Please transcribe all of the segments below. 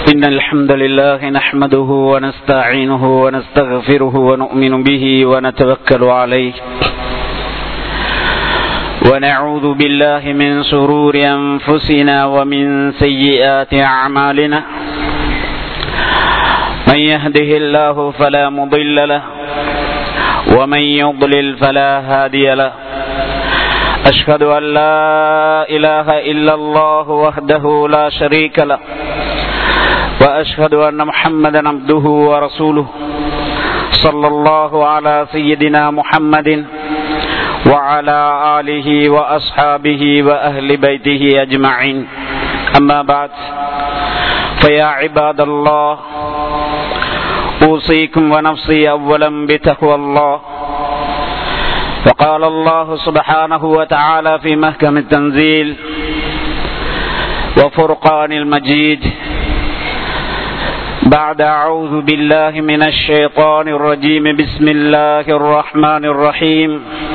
إن الحمد لله نحمده ونستعينه ونستغفره ونؤمن به ونتوكل عليه ونعوذ بالله من شرور أنفسنا ومن سيئات أعمالنا من يهده الله فلا مضل له ومن يضلل فلا هادي له أشهد أن لا إله إلا الله وحده لا شريك له وأشهد أن محمدا عبده ورسوله صلى الله على سيدنا محمد وعلى آله وأصحابه وأهل بيته أجمعين أما بعد فيا عباد الله أوصيكم ونفسي أولا بتقوى الله وقال الله سبحانه وتعالى في محكم التنزيل وفرقان المجيد بعد أعوذ بالله من الشيطان الرجيم بسم الله الرحمن الرحيم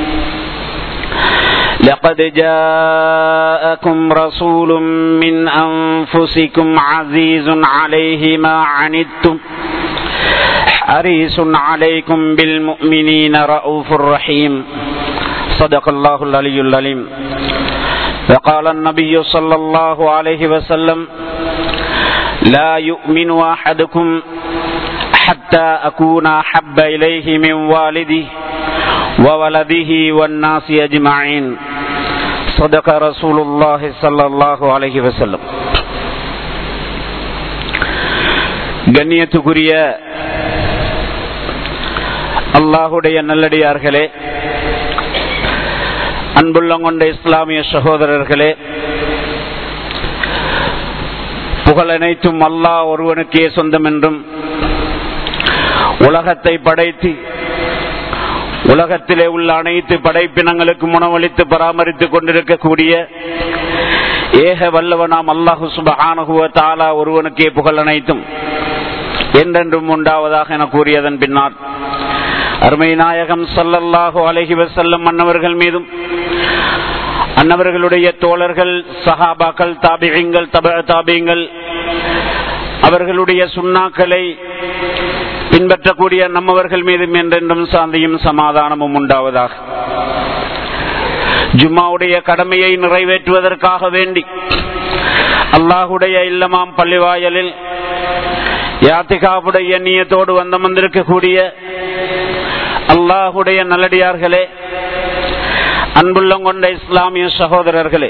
لقد جاءكم رسول من أنفسكم عزيز عليه ما عنتم حريص عليكم بالمؤمنين رؤوف رحيم صدق الله العلي العليم وقال النبي صلى الله عليه وسلم لا يؤمن أحدكم حتى أكون أحب إليه من والده وولده والناس أجمعين صدق رسول الله صلى الله عليه وسلم கண்ணியத்துக்குரிய அல்லாஹுடைய நல்லடியார்களே அன்புள்ளங்கொண்ட இஸ்லாமிய சகோதரர்களே புகழ் அனைத்தும் அல்லாஹ் ஒருவனுக்கே சொந்தம் என்றும் உலகத்தை படைத்து உலகத்திலே உள்ள அனைத்து படைப்பினங்களுக்கு உணவளித்து பராமரித்துக் கொண்டிருக்கக்கூடிய ஏக வல்லவனாம் அல்லாஹு சுபஹானுகுவ தாலா ஒருவனுக்கே புகழ் அனைத்தும் என்றென்றும் உண்டாவதாக என கூறியதன் பின்னால் அருமை நாயகம் சல்லல்லாஹு அலஹி வசல்லம் அன்னவர்கள் மீதும் அன்னவர்களுடைய தோழர்கள் சஹாபாக்கள் தாபிகங்கள் தப தாபியங்கள் அவர்களுடைய சுண்ணாக்களை பின்பற்றக்கூடிய நம்மவர்கள் மீதும் என்றென்றும் சாந்தியும் சமாதானமும் உண்டாவதாக ஜும்மாவுடைய கடமையை நிறைவேற்றுவதற்காக வேண்டி அல்லாஹுடைய இல்லமாம் பள்ளிவாயலில் யாத்திகாவுடைய நீயத்தோடு வந்த வந்திருக்கக்கூடிய அல்லாஹுடைய நல்லடியார்களே அன்புள்ளம் கொண்ட இஸ்லாமிய சகோதரர்களே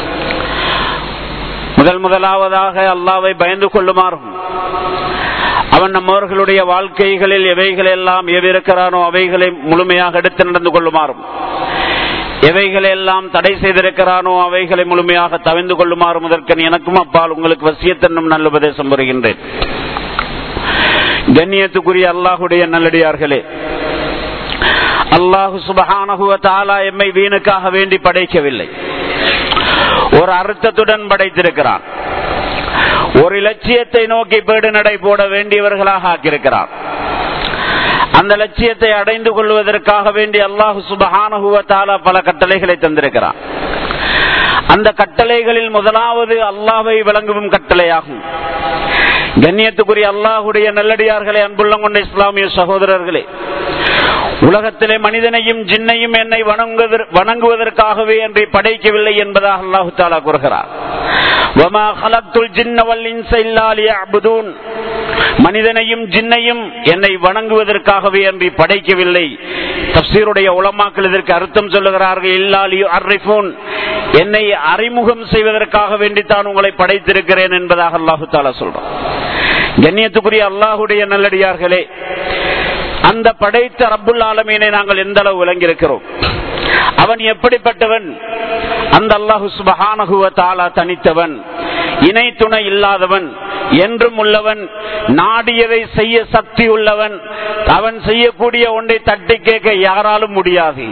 முதல் முதலாவதாக அல்லாவை பயந்து கொள்ளுமாறும் அவன் நம்மவர்களுடைய வாழ்க்கைகளில் எவைகள் எல்லாம் எவிருக்கிறானோ அவைகளை முழுமையாக எடுத்து நடந்து கொள்ளுமாறும் எவைகளை எல்லாம் தடை செய்திருக்கிறானோ அவைகளை முழுமையாக தவிந்து கொள்ளுமாறும் முதற்கன் எனக்கும் அப்பால் உங்களுக்கு வசியத்தன்னும் நல்ல உபதேசம் வருகின்றேன் கண்ணியத்துக்குரிய அல்லாஹுடைய நல்லடியார்களே அல்லாஹு சுபஹானகுவ தாலா எம்மை வீணுக்காக வேண்டி படைக்கவில்லை ஒரு அர்த்தத்துடன் படைத்திருக்கிறான் ஒரு இலட்சியத்தை நோக்கி பேடு நடை போட வேண்டியவர்களாக ஆக்கியிருக்கிறார் அந்த லட்சியத்தை அடைந்து கொள்வதற்காக வேண்டி அல்லாஹு சுபஹானகுவ தாலா பல கட்டளைகளை தந்திருக்கிறான் அந்த கட்டளைகளில் முதலாவது அல்லாவை விளங்கும் கட்டளையாகும் கண்ணியத்துக்குரிய அல்லாஹுடைய நல்லடியார்களே அன்புள்ளம் கொண்ட இஸ்லாமிய சகோதரர்களே உலகத்திலே மனிதனையும் ஜின்னையும் என்னை வணங்குவதற்காகவே என்று படைக்கவில்லை என்பதாக அல்லாஹு தாலா கூறுகிறார் மனிதனையும் ஜின்னையும் என்னை வணங்குவதற்காகவே என்று படைக்கவில்லை தப்சீருடைய உளமாக்கள் இதற்கு அர்த்தம் சொல்லுகிறார்கள் இல்லாலியோ அர்ரிஃபோன் என்னை அறிமுகம் செய்வதற்காக வேண்டித்தான் உங்களை படைத்திருக்கிறேன் என்பதாக அல்லாஹு தாலா சொல்றோம் கண்ணியத்துக்குரிய அல்லாஹுடைய நல்லடியார்களே அந்த படைத்த ரப்புல் ஆலமீனை நாங்கள் எந்த அளவு விளங்கியிருக்கிறோம் அவன் எப்படிப்பட்டவன் அந்த அல்லாஹு சுபஹானகுவ தாலா தனித்தவன் இணை துணை இல்லாதவன் என்றும் உள்ளவன் நாடியதை செய்ய சக்தி உள்ளவன் அவன் செய்யக்கூடிய ஒன்றை தட்டி கேட்க யாராலும் முடியாது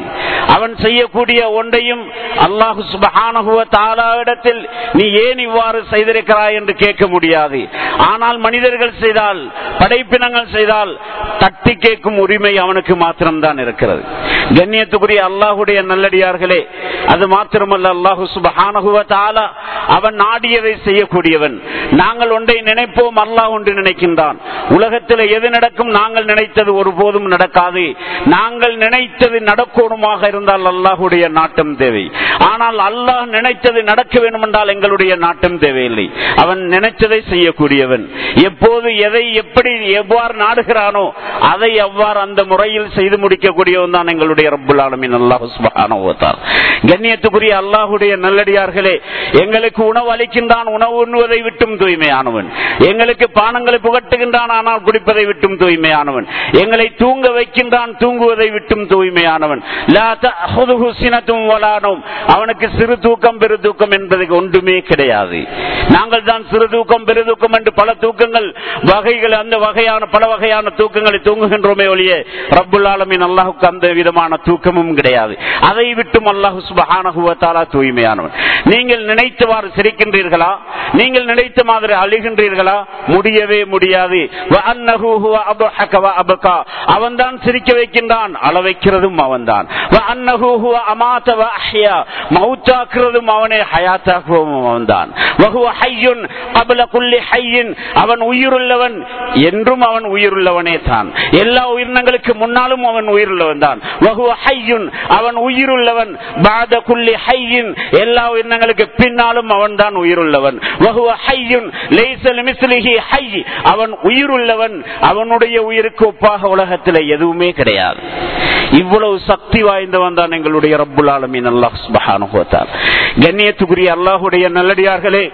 அவன் செய்யக்கூடிய ஒன்றையும் அல்லாஹு சுபஹானஹுவ தாலாவிடத்தில் நீ ஏன் இவ்வாறு செய்திருக்கிறாய் என்று கேட்க முடியாது ஆனால் மனிதர்கள் செய்தால் படைப்பினங்கள் செய்தால் தட்டி கேட்கும் உரிமை அவனுக்கு மாத்திரம்தான் இருக்கிறது கண்ணியத்துக்குரிய அல்லாஹுடைய நல்லடியார்களே அது மாத்திரமல்ல அல்லாஹு சுபஹானஹுவ தாலா அவன் நாடியதை செய்யக்கூடியவன் நாங்கள் ஒன்றை நினைப்போம் அல்லாஹ் ஒன்று நினைக்கின்றான் உலகத்தில் எது நடக்கும் நாங்கள் நினைத்தது ஒருபோதும் நடக்காது நாங்கள் நினைத்தது நடக்கணுமாக இருந்தால் அல்லாஹுடைய நாட்டம் தேவை ஆனால் அல்லாஹ் நினைத்தது நடக்க வேண்டும் என்றால் எங்களுடைய நாட்டம் தேவையில்லை அவன் நினைச்சதை செய்யக்கூடியவன் எப்போது எதை எப்படி எவ்வாறு நாடுகிறானோ அதை எவ்வாறு அந்த முறையில் செய்து முடிக்கக்கூடியவன் தான் எங்களுடைய ரப்புல் ஆலமின் அல்லாஹு சுபஹானஹுவத்தால் கண்ணியத்துக்குரிய அல்லாஹுடைய நல்லடியார்களே எங்களுக்கு உணவு அளிக்கின்றான் உணவு உண்ணுவதை விட்டும் தூய்மையானவன் எங்களுக்கு பானங்களை புகட்டுகின்றான் ஆனால் குடிப்பதை விட்டும் தூய்மையானவன் எங்களை தூங்க வைக்கின்றான் தூங்குவதை விட்டும் தூய்மையானவன் லா தஅஹுதுஹு சினத்தும் வலா நௌம். அவனுக்கு சிறு தூக்கம் பெரு தூக்கம் என்பது ஒன்றுமே கிடையாது நாங்கள் தான் சிறு தூக்கம் பெரு தூக்கம் என்று பல தூக்கங்கள் வகைகள் அந்த வகையான பல வகையான தூக்கங்களை தூங்குகின்றோமே ஒழிய ரப்புல் ஆலமின் அல்லாஹுக்கு அந்த விதமான தூக்கமும் கிடையாது அதை விட்டும் அல்லாஹு சுபஹானஹுவத்தாலா தூய்மையானவன் நீங்கள் நினைத்தவாறு சிரிக்கின்றீர்களா நீங்கள் நினைத்த மாதிரி அழுகின்றீர்களா முடியவே முடியாது வஅன்னஹு ஹுவ அضحك وأبكى. அவன்தான் சிரிக்க வைக்கின்றான் அள வைக்கிறதும் அவன்தான் வஅன்னஹு ஹுவ அமாத வஅஹ்யா. மௌத்தாக்குறதும் அவனே ஹயாத்தாக்குவதும் அவன்தான் வஹுவ ஹய்யுன் قبل كل حي. அவன் உயிருள்ளவன் என்றும் அவன் உயிருள்ளவனே தான் எல்லா உயிரினங்களுக்கு முன்னாலும் அவன் உயிருள்ளவன் தான் வஹுவ ஹய்யுன். அவன் உயிருள்ளவன் பாத குல்லி ஹையின் எல்லா உயிரினங்களுக்கு பின்னாலும் அவன் தான் உயிருள்ளவன் வஹுவ ஹய்யுன் லைஸ லிமிஸ்லிஹி ஹய். அவன் உயிருள்ளவன் அவனுடைய உயிருக்கு ஒப்பாக உலகத்தில் எதுவுமே கிடையாது இவ்வளவு சக்தி வாய்ந்தவன் தான் எங்களுடைய ரப்புல் ஆலமீன் அல்லாஹ் சுப்ஹானஹு வ தஆலா கண்ணியத்துக்குரிய அல்லாஹ்வுடைய நல்லடியார்களே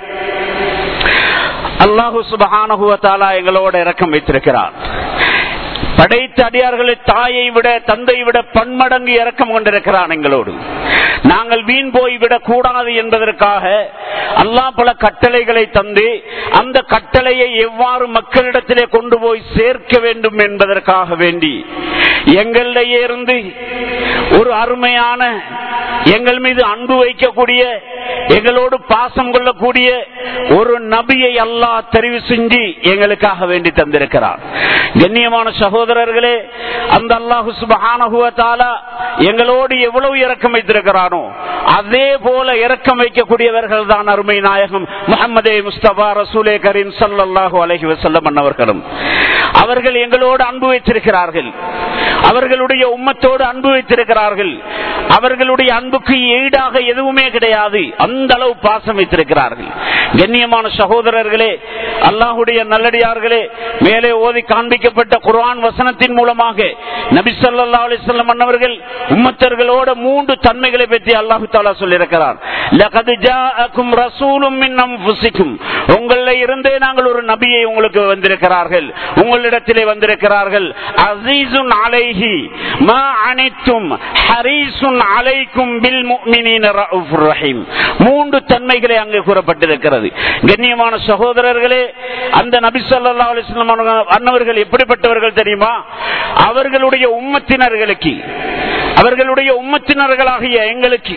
அல்லாஹு சுபஹானஹு வ தஆலா எங்களோட இரக்கம் வைத்திருக்கிறார் படைத்த அடியார்களை தாயை விட தந்தை விட பன்மடங்கு இறக்கம் கொண்டிருக்கிறான் எங்களோடு நாங்கள் வீண் போய் விடக் கூடாது என்பதற்காக அல்லாஹ் பல கட்டளைகளை தந்து அந்த கட்டளையை எவ்வாறு மக்களிடத்திலே கொண்டு போய் சேர்க்க வேண்டும் என்பதற்காக வேண்டி எங்களிடையே இருந்து ஒரு அருமையான எங்கள் மீது அன்பு வைக்கக்கூடிய எங்களோடு பாசம் கொள்ளக்கூடிய ஒரு நபியை அல்லாஹ் தெரிவு செஞ்சு எங்களுக்காக வேண்டி தந்திருக்கிறார் கண்ணியமான சகோதரர்களே அந்த அல்லாஹு சுபஹானஹுவத்தால எங்களோடு எவ்வளவு இறக்கம் வைத்திருக்கிறானோ அதே போல இறக்கம் வைக்கக்கூடியவர்கள் தான் அருமை நாயகம் முகமதே முஸ்தபா ரசூலே கரீம் சல்லாஹூ அலஹி வசல்லம் அன்னவர்களும் அவர்கள் எங்களோடு அன்பு வைத்திருக்கிறார்கள் அவர்களுடைய உம்மத்தோடு அன்பு வைத்திருக்கிறார்கள் அவர்களுடைய அன்புக்கு ஈடாக எதுவுமே கிடையாது அந்த அளவு பாசம் வைத்திருக்கிறார்கள் கண்ணியமான சகோதரர்களே அல்லாஹுடைய நல்லடியார்களே மேலே ஓதி காண்பிக்கப்பட்ட குர்ஆன் வசனத்தின் மூலமாக நபி ஸல்லல்லாஹு அலைஹி வஸல்லம் அன்னவர்கள் உம்மத்தர்களோட மூன்று தன்மைகளை பற்றி அல்லாஹு தஆலா சொல்லியிருக்கிறார் லகத் ஜாஅக்கும் ரசூலும் மின் அன்ஃபுசிக்கும் உங்களில் இருந்தே நாங்கள் ஒரு நபியை உங்களுக்கு வந்திருக்கிறார்கள் உங்களிடத்திலே வந்திருக்கிறார்கள் அசீசுன் அலைஹி மா அனித்தும் ஹரீசுன் அலைக்கும் பில் முஃமினீன ரவுஃபுர் ரஹீம் மூன்று தன்மைகளை அங்கே கூறப்பட்டிருக்கிறது கண்ணியமான சகோதரர்களே அந்த நபி ஸல்லல்லாஹு அலைஹி வஸல்லம் அன்னவர்கள் எப்படிப்பட்டவர்கள் தெரியுமா அவர்களுடைய உம்மத்தினர்களுக்கு அவர்களுடைய உம்மத்தினர்களாகிய எங்களுக்கு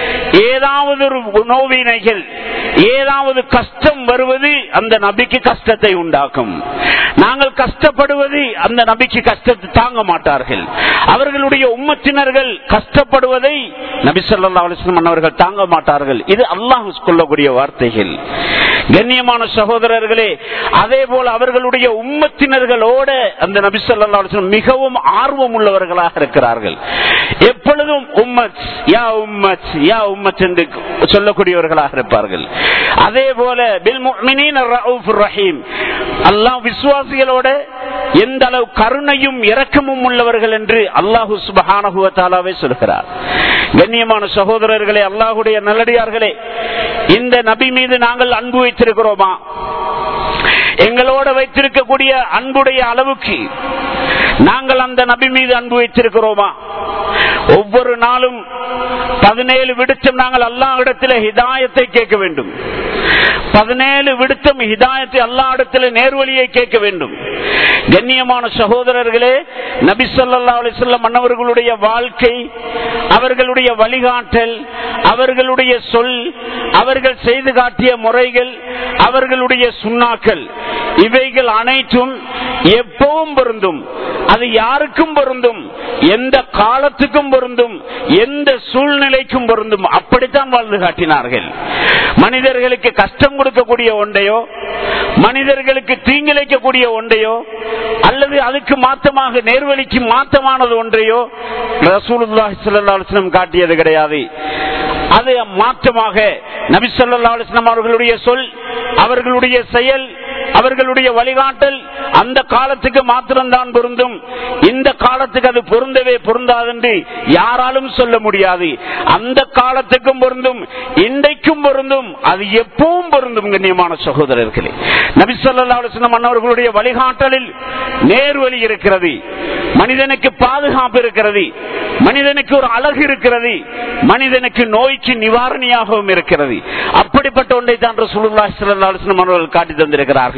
ஏதாவது ஒரு நோவினைகள் ஏதாவது கஷ்டம் வருவது அந்த நபிக்கு கஷ்டத்தை உண்டாக்கும் நாங்கள் கஷ்டப்படுவது அந்த நபிக்கு கஷ்டத்தை தாங்க மாட்டார்கள் அவர்களுடைய உம்மத்தினர்கள் கஷ்டப்படுவதை நபி சொல்லா அலிஸ்லம் அவர்கள் தாங்க மாட்டார்கள் இது அல்லாஹ் கொள்ளக்கூடிய வார்த்தைகள் கண்ணியமான சகோதரர்களே அதே போல அவர்களுடைய உம்மத்தினர்களோட அந்த நபி சொல்லா அலிஸ்லம் மிகவும் ஆர்வம் உள்ளவர்களாக இருக்கிறார்கள் எப்பொழுதும் உம்மத் யா உம்மத் யா உம்மத் என்று சொல்லக்கூடியவர்களாக இருப்பார்கள் அதே போல பில் முஃமினீன ரவுஃபுர் ரஹீம் அல்லாஹ் விசுவாசிகளோட எந்த அளவு கருணையும் இரக்கமும் உள்ளவர்கள் என்று அல்லாஹு சுபஹானஹு வ தஆலாவே சொல்கிறார் கண்ணியமான சகோதரர்களே அல்லாஹ்வுடைய நல்லடியார்களே இந்த நபி மீது நாங்கள் அன்பு வைத்திருக்கிறோமா எங்களோட வைத்திருக்கக்கூடிய அன்புடைய அளவுக்கு நாங்கள் அந்த நபி மீது அன்பு வைத்திருக்கிறோமா ஒவ்வொரு நாளும் பதினேழு விடுச்சம் நாங்கள் அல்லா இடத்துல ஹிதாயத்தை கேட்க வேண்டும் பதினேழு விடுத்தம் ஹிதாயத்தை அல்லா இடத்துல நேர்வழியை கேட்க வேண்டும் கண்ணியமான சகோதரர்களே நபி சொல்லா அலிசல்லம் மன்னவர்களுடைய வாழ்க்கை அவர்களுடைய வழிகாட்டல் அவர்களுடைய சொல் அவர்கள் செய்து காட்டிய முறைகள் அவர்களுடைய சுண்ணாக்கள் இவைகள் அனைத்தும் எப்பவும் பொருந்தும் அது யாருக்கும் பொருந்தும் எந்த காலத்துக்கும் பொருந்தும் எந்த சூழ்நிலைக்கும் பொருந்தும் அப்படித்தான் வாழ்ந்து காட்டினார்கள் மனிதர்களுக்கு கஷ்டம் கொடுக்கக்கூடிய ஒன்றையோ மனிதர்களுக்கு தீங்கிழைக்கக்கூடிய ஒன்றையோ அல்லது அதுக்கு மாத்தமாக நேர்வழிக்கு மாத்தமானது ஒன்றையோ ரசூலுல்லாஹிஸ்லம் காட்டியது கிடையாது அது மாற்றமாக நபி சொல்லா அலிஸ்லாம் அவர்களுடைய சொல் அவர்களுடைய செயல் அவர்களுடைய வழிகாட்டல் அந்த காலத்துக்கு மாத்திரம்தான் பொருந்தும் இந்த காலத்துக்கு அது பொருந்தவே பொருந்தாதென்று யாராலும் சொல்ல முடியாது அந்த காலத்துக்கும் பொருந்தும் இன்றைக்கும் பொருந்தும் அது எப்பவும் பொருந்தும் கண்ணியமான சகோதரர்களே நபிசல்லா அலுவலம் அன்னவர்களுடைய வழிகாட்டலில் நேர்வழி இருக்கிறது மனிதனுக்கு பாதுகாப்பு இருக்கிறது மனிதனுக்கு ஒரு அழகு இருக்கிறது மனிதனுக்கு நோய்க்கு நிவாரணியாகவும் இருக்கிறது அப்படிப்பட்ட ஒன்றை தான் சுல்லா அலுவலம் அவர்கள் காட்டி தந்திருக்கிறார்கள்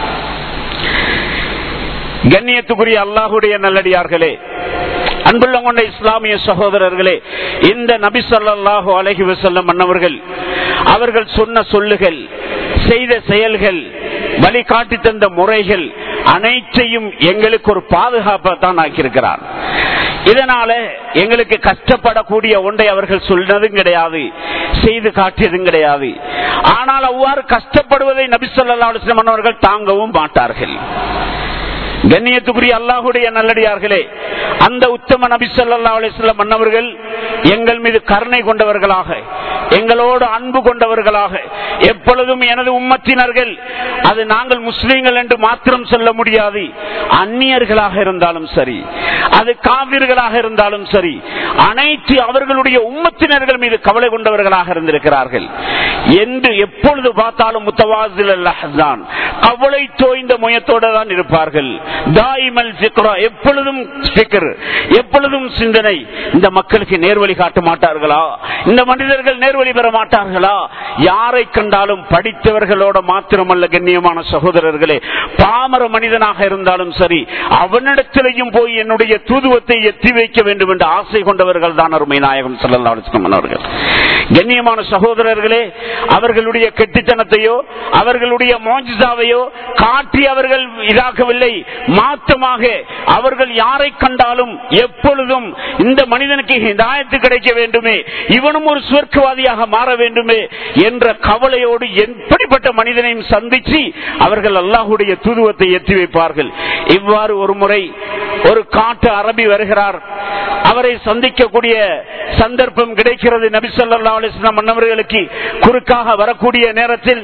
கண்ணியத்துக்குரிய அல்லாஹுடைய நல்லடியார்களே அன்புள்ள கொண்ட இஸ்லாமிய சகோதரர்களே இந்த நபி சொல்லாஹு அலஹி வசல்லம் மன்னவர்கள் அவர்கள் சொன்ன சொல்லுகள் செய்த செயல்கள் வழிகாட்டி தந்த முறைகள் அனைத்தையும் எங்களுக்கு ஒரு பாதுகாப்பை தான் ஆக்கியிருக்கிறார் இதனால எங்களுக்கு கஷ்டப்படக்கூடிய ஒன்றை அவர்கள் சொன்னதும் கிடையாது செய்து காட்டியதும் கிடையாது ஆனால் அவ்வாறு கஷ்டப்படுவதை நபிசல்லா அலுவலம் அவர்கள் தாங்கவும் மாட்டார்கள் கண்ணியத்துக்குரிய அல்லாஹுடைய நல்லடியார்களே அந்த உத்தம நபி சொல்லா அலிஸ்லாம் மன்னவர்கள் எங்கள் மீது கருணை கொண்டவர்களாக எங்களோடு அன்பு கொண்டவர்களாக எப்பொழுதும் எனது உம்மத்தினர்கள் அது நாங்கள் முஸ்லீம்கள் என்று மாத்திரம் சொல்ல முடியாது அந்நியர்களாக இருந்தாலும் சரி அது காவிர்களாக இருந்தாலும் சரி அனைத்து அவர்களுடைய உம்மத்தினர்கள் மீது கவலை கொண்டவர்களாக இருந்திருக்கிறார்கள் என்று எப்பொழுது பார்த்தாலும் முத்தவாசில் தான் கவலை தோய்ந்த முயத்தோடு தான் இருப்பார்கள் தாயிமல் சிக்ரா எப்பொழுதும் ஸ்பீக்கர் எப்பொழுதும் சிந்தனை இந்த மக்களுக்கு நேர்வழி காட்ட மாட்டார்களா இந்த மனிதர்கள் நேர்வழி பெற மாட்டார்களா யாரை கண்டாலும் படித்தவர்களோட மாத்திரமல்ல கண்ணியமான சகோதரர்களே பாமர மனிதனாக இருந்தாலும் சரி அவனிடத்திலையும் போய் என்னுடைய தூதுவத்தை எத்தி வைக்க வேண்டும் என்று ஆசை கொண்டவர்கள் தான் அருமை நாயகம் செல்லலாம் அவர்கள் கண்ணியமான சகோதரர்களே அவர்களுடைய கெட்டித்தனத்தையோ அவர்களுடைய மோஜிசாவையோ காட்டி அவர்கள் இதாக்கவில்லை மாற்றமாக அவர்கள் யாரை கண்டாலும் எப்பொழுதும் இந்த மனிதனுக்கு ஹிதாயத்து கிடைக்க வேண்டுமே இவனும் ஒரு சுவர்க்கவாதியாக மாற வேண்டுமே என்ற கவலையோடு எப்படிப்பட்ட மனிதனையும் சந்திச்சு அவர்கள் அல்லாஹுடைய தூதுவத்தை எத்தி வைப்பார்கள் இவ்வாறு ஒரு முறை ஒரு காட்டு அரபி வருகிறார் அவரை சந்திக்கக்கூடிய சந்தர்ப்பம் கிடைக்கிறது நபிசல்லா அலிஸ்லாம் மன்னவர்களுக்கு குறுக்காக வரக்கூடிய நேரத்தில்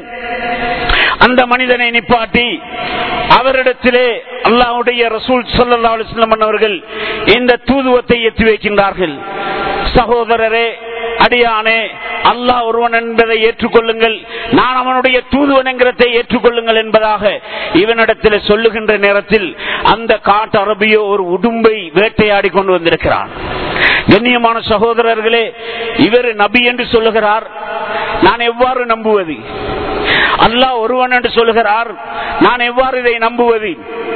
அந்த மனிதனை நிப்பாட்டி அவரிடத்திலே அல்லாவுடைய ரசூல் சொல்லா அலிஸ்லாம் அவர்கள் இந்த தூதுவத்தை எத்தி வைக்கின்றார்கள் சகோதரரே அடியானே அல்லாஹ் ஒருவன் என்பதை ஏற்றுக்கொள்ளுங்கள் நான் அவனுடைய தூதுவன் என்கிறதை ஏற்றுக்கொள்ளுங்கள் என்பதாக இவனிடத்தில் சொல்லுகின்ற நேரத்தில் அந்த காட்டு அரபியோ ஒரு உடும்பை வேட்டையாடி கொண்டு வந்திருக்கிறான் கண்ணியமான சகோதரர்களே இவர் நபி என்று சொல்லுகிறார் நான் எவ்வாறு நம்புவது அல்லாஹ் ஒருவன் என்று சொல்லுகிறார் நான் எவ்வாறு இதை நம்புவது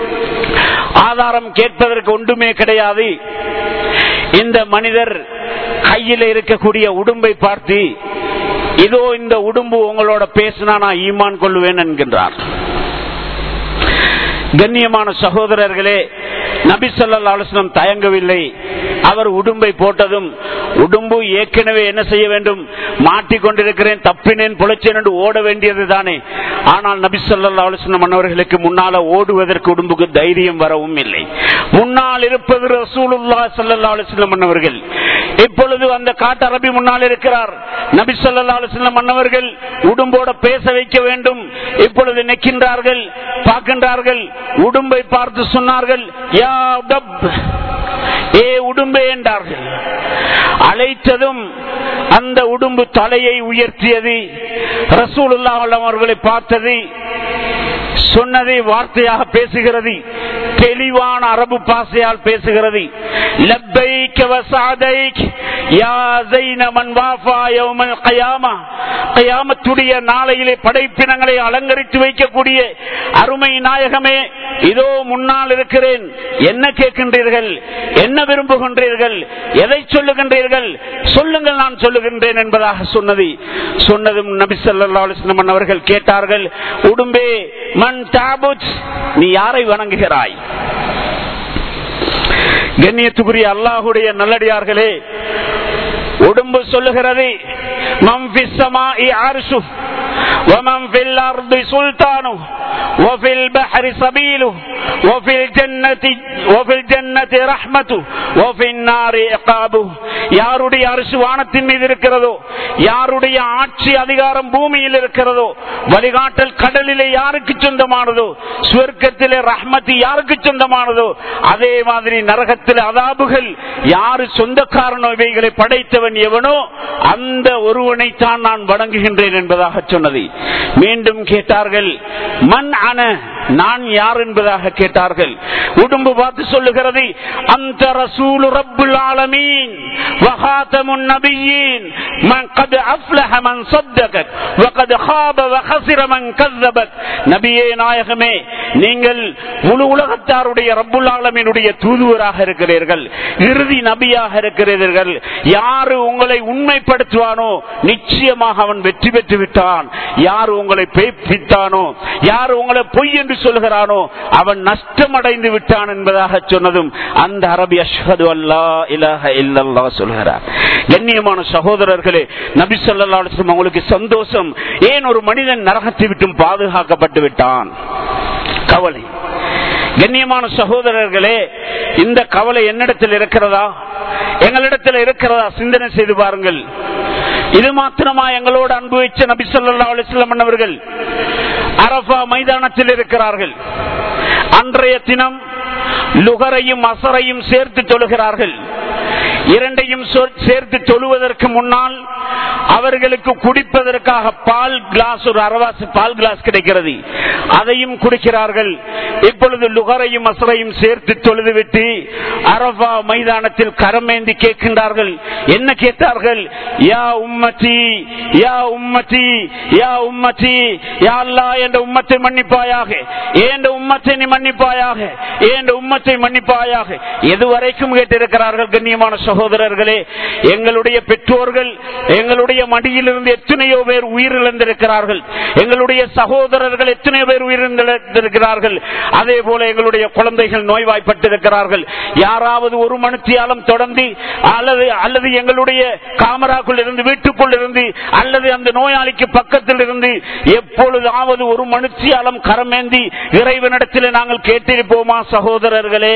ஆதாரம் கேட்பதற்கு ஒன்றுமே கிடையாது இந்த மனிதர் கையில் இருக்கக்கூடிய உடும்பை பார்த்து இதோ இந்த உடும்பு உங்களோட பேசினா நான் ஈமான் கொள்ளுவேன் என்கின்றார் கண்ணியமான சகோதரர்களே நபி சொல்லா அலுவலம் தயங்கவில்லை அவர் உடும்பை போட்டதும் உடும்பு ஏற்கனவே என்ன செய்ய வேண்டும் மாட்டிக்கொண்டிருக்கிறேன் தப்பினேன் புழைச்சேன் என்று ஓட வேண்டியது தானே ஆனால் நபி சொல்லா அலுவலம் மன்னவர்களுக்கு முன்னால ஓடுவதற்கு உடும்புக்கு தைரியம் வரவும் இல்லை முன்னால் இருப்பது ரசூலுல்லா சல்லா அலுவலம் மன்னவர்கள் இப்பொழுது அந்த காட்டு அரபி முன்னால் இருக்கிறார் நபி சொல்லா அலுவலம் மன்னவர்கள் உடும்போட பேச வைக்க வேண்டும் இப்பொழுது நிற்கின்றார்கள் பார்க்கின்றார்கள் உடும்பை பார்த்து சொன்னார்கள் யா டப் ஏ உடும்பே என்றார்கள் அழைத்ததும் அந்த உடும்பு தலையை உயர்த்தியது ரசூலுல்லா அவர்களை பார்த்தது சொன்னதை வார்த்தையாக பேசுகிறது தெளிவான அரபு பாசையால் பேசுகிறது லப்பைக்க வசாதைக் யா ஸைன மன் வாஃபா யௌமல் கியாமா கியாமத்துடைய நாளையிலே படைப்பினங்களை அலங்கரித்து வைக்கக்கூடிய அருமை நாயகமே இதோ முன்னால் இருக்கிறேன் என்ன கேட்கின்றீர்கள் என்ன விரும்புகின்றீர்கள் எதை சொல்லுகின்றீர்கள் சொல்லுங்கள் நான் சொல்லுகின்றேன் என்பதாக சொன்னது சொன்னதும் நபி ஸல்லல்லாஹு அலைஹி வஸல்லம் அவர்கள் கேட்டார்கள் உடும்பே மன் தாபுத் நீ யாரை வணங்குகிறாய் கண்ணியத்துக்குரிய அல்லாஹுடைய நல்லடியார்களே உடம்பு சொல்லுகிறது மம்பி சமாஇ அர்ஷு ومن في الأرض سلطانه وفي البحر سبيله وفي الجنة وفي الجنة رحمته وفي النار عقابه யாருடைய அரசு வானத்தின் மீது இருக்கிறதோ யாருடைய ஆட்சி அதிகாரம் பூமியில் இருக்கிறதோ வழிகாட்டல் கடலிலே யாருக்கு சொந்தமானதோ சுவர்க்கத்திலே ரஹ்மதி யாருக்கு சொந்தமானதோ அதே மாதிரி நரகத்தில் அதாபுகள் யாரு சொந்தக்காரனோ இவைகளை படைத்தவன் எவனோ அந்த ஒருவனைத்தான் நான் வணங்குகின்றேன் என்பதாக சொன்னது மீண்டும் கேட்டார்கள் மண் அன நான் யார் என்பதாக கேட்டார்கள் உடம்பு பார்த்து சொல்லுகிறது அந்த ரசூல் ரப்புல் ஆலமீன் وخاتم النبيين من قد أفلح من صدقك وقد خاب وخسر من كذبك நபியே நாயகமே நீங்கள் முழு உலகத்தாருடைய ரப்புல் ஆலமீனுடைய தூதுவராக இருக்கிறீர்கள் இறுதி நபியாக இருக்கிறீர்கள் யாரு உங்களை உண்மைப்படுத்துவானோ நிச்சயமாக அவன் வெற்றி பெற்று விட்டான் யார் உங்களை பேய்ப்பித்தானோ யார் உங்களை பொய் என்று சொல்கிறானோ அவன் நஷ்டமடைந்து விட்டான் என்பதாக சொன்னதும் அந்த அரபி அஷ்ஹது அல்லா இலாஹ இல்லல்லா சொல்கிறார் கண்ணியமான சகோதரர்களே நபி சொல்லா அவங்களுக்கு சந்தோஷம் ஏன் ஒரு மனிதன் நரகத்தை விட்டும் பாதுகாக்கப்பட்டு விட்டான் கவலை கண்ணியமான சகோதரர்களே இந்த கவலை என்னிடத்தில் இருக்கிறதா எங்களிடத்தில் இருக்கிறதா சிந்தனை செய்து பாருங்கள் இது மாத்திரமா எங்களோடு அனுபவிச்ச நபி சொல்லா அலிஸ்லாம் அவர்கள் அரபா மைதானத்தில் இருக்கிறார்கள் அன்றைய தினம் லுகரையும் அசரையும் சேர்த்து தொழுகிறார்கள் இரண்டையும் சேர்த்து தொழுவதற்கு முன்னால் அவர்களுக்கு குடிப்பதற்காக பால் கிளாஸ் ஒரு அரவாசி பால் கிளாஸ் கிடைக்கிறது அதையும் குடிக்கிறார்கள் இப்பொழுது லுகரையும் அசரையும் சேர்த்து தொழுதுவிட்டு அரபா மைதானத்தில் கரமேந்தி கேட்கின்றார்கள் என்ன கேட்டார்கள் யா உம்மத்தி யா உம்மத்தி யா உம்மத்தி யா அல்லா என்ற உம்மத்தை மன்னிப்பாயாக ஏண்ட உம்மத்தை நீ மன்னிப்பாயாக ஏண்ட உம்மத்தை மன்னிப்பாயாக எதுவரைக்கும் கேட்டிருக்கிறார்கள் கண்ணியமான சகோதரர்களே எங்களுடைய பெற்றோர்கள் எங்களுடைய மடியிலிருந்து எத்தனையோ பேர் உயிரிழந்திருக்கிறார்கள் எங்களுடைய சகோதரர்கள் எத்தனையோ பேர் உயிரிழந்திருக்கிறார்கள் அதே போல எங்களுடைய குழந்தைகள் நோய்வாய்ப்பட்டிருக்கிறார்கள் யாராவது ஒரு மனுத்தியாலம் தொடர்ந்து அல்லது அல்லது எங்களுடைய காமராக்குள் இருந்து வீட்டுக்குள் இருந்து அல்லது அந்த நோயாளிக்கு பக்கத்தில் இருந்து எப்பொழுதாவது ஒரு மனுத்தியாலம் கரமேந்தி இறைவனிடத்தில் நாங்கள் கேட்டிருப்போமா சகோதரர்களே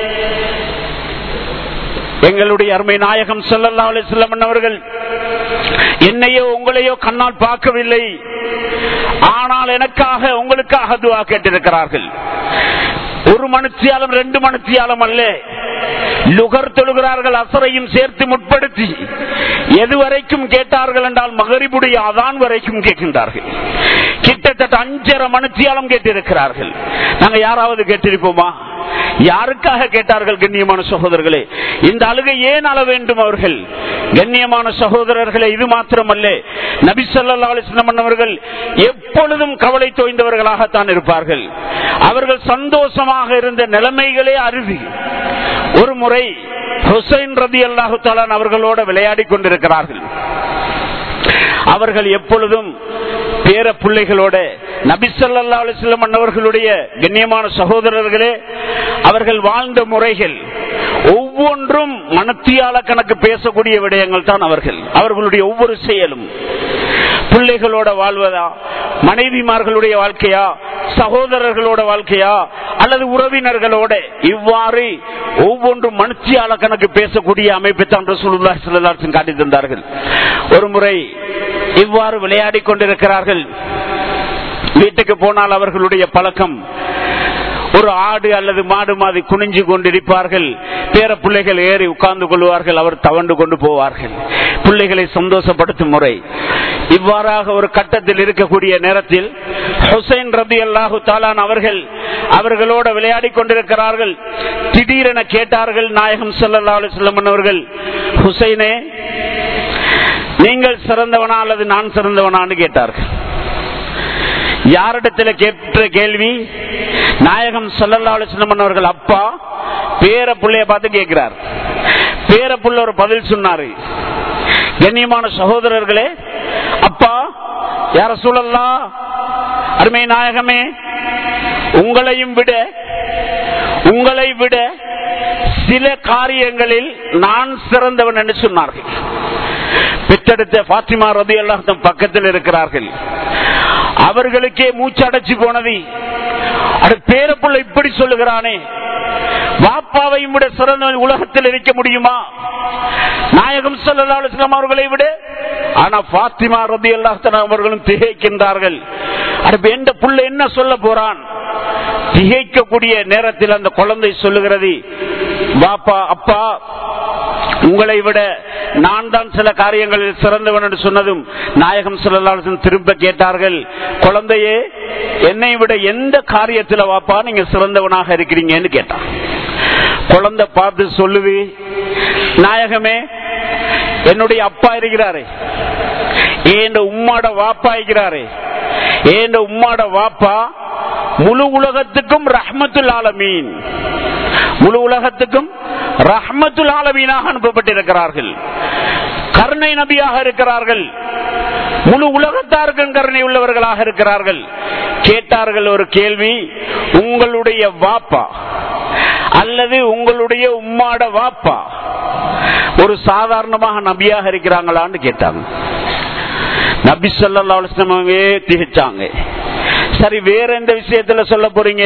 எங்களுடைய அருமை நாயகம் செல்லல்லா அலிஸ்லம் அவர்கள் என்னையோ உங்களையோ கண்ணால் பார்க்கவில்லை ஆனால் எனக்காக உங்களுக்காக துவா கேட்டிருக்கிறார்கள் ஒரு மனுத்தியாலம் ரெண்டு மனுத்தியாலம் அல்ல லுகர் தொழுகிறார்கள் அசரையும் சேர்த்து முற்படுத்தி எதுவரைக்கும் கேட்டார்கள் என்றால் மகரிபுடைய அதான் வரைக்கும் கேட்கின்றார்கள் கிட்டத்தட்ட அஞ்சரை மனுத்தியாலம் கேட்டிருக்கிறார்கள் நாங்க யாராவது கேட்டிருப்போமா யாருக்காக கேட்டார்கள் கண்ணியமான சகோதரர்களே இந்த அழுகை ஏன் அள வேண்டும் அவர்கள் கண்ணியமான சகோதரர்களே இது மாத்திரமல்ல நபி சொல்லா அலிஸ்லம் அவர்கள் எப்பொழுதும் கவலை தோய்ந்தவர்களாகத்தான் இருப்பார்கள் அவர்கள் சந்தோஷமாக இருந்த நிலைமைகளே அருவி ஒரு முறை ஹுசைன் ரதி அல்லாஹு தாலான் அவர்களோட விளையாடி கொண்டிருக்கிறார்கள் அவர்கள் எப்பொழுதும் பேர பிள்ளைகளோட நபிசல்லா அலிஸ்லம் அவர்களுடைய கண்ணியமான சகோதரர்களே அவர்கள் வாழ்ந்த முறைகள் ஒவ்வொன்றும் மனத்தியால கணக்கு பேசக்கூடிய விடயங்கள் தான் அவர்கள் அவர்களுடைய ஒவ்வொரு செயலும் பிள்ளைகளோட வாழ்வதா மனைவிமார்களுடைய வாழ்க்கையா சகோதரர்களோட வாழ்க்கையா அல்லது உறவினர்களோட இவ்வாறு ஒவ்வொன்றும் மனுச்சியால கணக்கு பேசக்கூடிய அமைப்பை தான் ரசூலுல்லா சிலதாசன் காட்டி தந்தார்கள் ஒரு முறை இவ்வாறு விளையாடி கொண்டிருக்கிறார்கள் வீட்டுக்கு போனால் அவர்களுடைய பழக்கம் ஒரு ஆடு அல்லது மாடு மாதிரி குனிஞ்சு கொண்டிருப்பார்கள் பேர பிள்ளைகள் ஏறி உட்கார்ந்து கொள்வார்கள் அவர் தவண்டு கொண்டு போவார்கள் பிள்ளைகளை சந்தோஷப்படுத்தும் முறை இவ்வாறாக ஒரு கட்டத்தில் இருக்கக்கூடிய நேரத்தில் ஹுசைன் ரபி அல்லாஹு தாலான் அவர்கள் அவர்களோட விளையாடி கொண்டிருக்கிறார்கள் திடீரென கேட்டார்கள் நாயகம் சல்லா அலுவலம் அவர்கள் ஹுசைனே நீங்கள் சிறந்தவனா அல்லது நான் சிறந்தவனான்னு கேட்டார்கள் யாரிடத்துல கேட்ட கேள்வி நாயகம் சல்லல்லா அலுவலம் அவர்கள் அப்பா பேர பிள்ளைய பார்த்து கேட்கிறார் பேர புள்ள ஒரு பதில் சொன்னாரு கண்ணியமான சகோதரர்களே அப்பா யார சூழல்லா அருமை நாயகமே உங்களையும் விட உங்களை விட சில காரியங்களில் நான் சிறந்தவன் என்று சொன்னார்கள் பெற்றெடுத்த பாத்திமா ரதி அல்லாஹம் பக்கத்தில் இருக்கிறார்கள் அவர்களுக்கே மூச்சடைச்சு போனது அது பேரப்புள்ள இப்படி சொல்லுகிறானே வாப்பாவையும் விட சிறந்த உலகத்தில் இருக்க முடியுமா நாயகம் சொல்லலாம் அவர்களை விட ஆனா பாத்திமா ரதி அல்லாஹன் அவர்களும் திகைக்கின்றார்கள் அது எந்த புள்ள என்ன சொல்ல போறான் திகைக்கக்கூடிய நேரத்தில் அந்த குழந்தை சொல்லுகிறது பாப்பா அப்பா உங்களை விட நான் தான் சில காரியங்களில் சிறந்தவன் என்று சொன்னதும் நாயகம் சொல்லலாசன் திரும்ப கேட்டார்கள் குழந்தையே என்னை விட எந்த காரியத்துல வாப்பா நீங்க சிறந்தவனாக இருக்கிறீங்கன்னு கேட்டான் குழந்தை பார்த்து சொல்லுது நாயகமே என்னுடைய அப்பா இருக்கிறாரே ஏண்ட உம்மாட வாப்பா இருக்கிறாரே ஏண்ட உம்மாட வாப்பா முழு உலகத்துக்கும் ரஹ்மத்துல் ஆலமீன் முழு உலகத்துக்கும் ரஹ்மத்துல் ஆலமீனாக அனுப்பப்பட்டிருக்கிறார்கள் கருணை நபியாக இருக்கிறார்கள் முழு உலகத்தாருக்கும் கருணை உள்ளவர்களாக இருக்கிறார்கள் கேட்டார்கள் ஒரு கேள்வி உங்களுடைய வாப்பா அல்லது உங்களுடைய உம்மாட வாப்பா ஒரு சாதாரணமாக நபியாக இருக்கிறாங்களான்னு கேட்டாங்க நபி சொல்லவே திகைச்சாங்க சரி வேற எந்த விஷயத்துல சொல்ல போறீங்க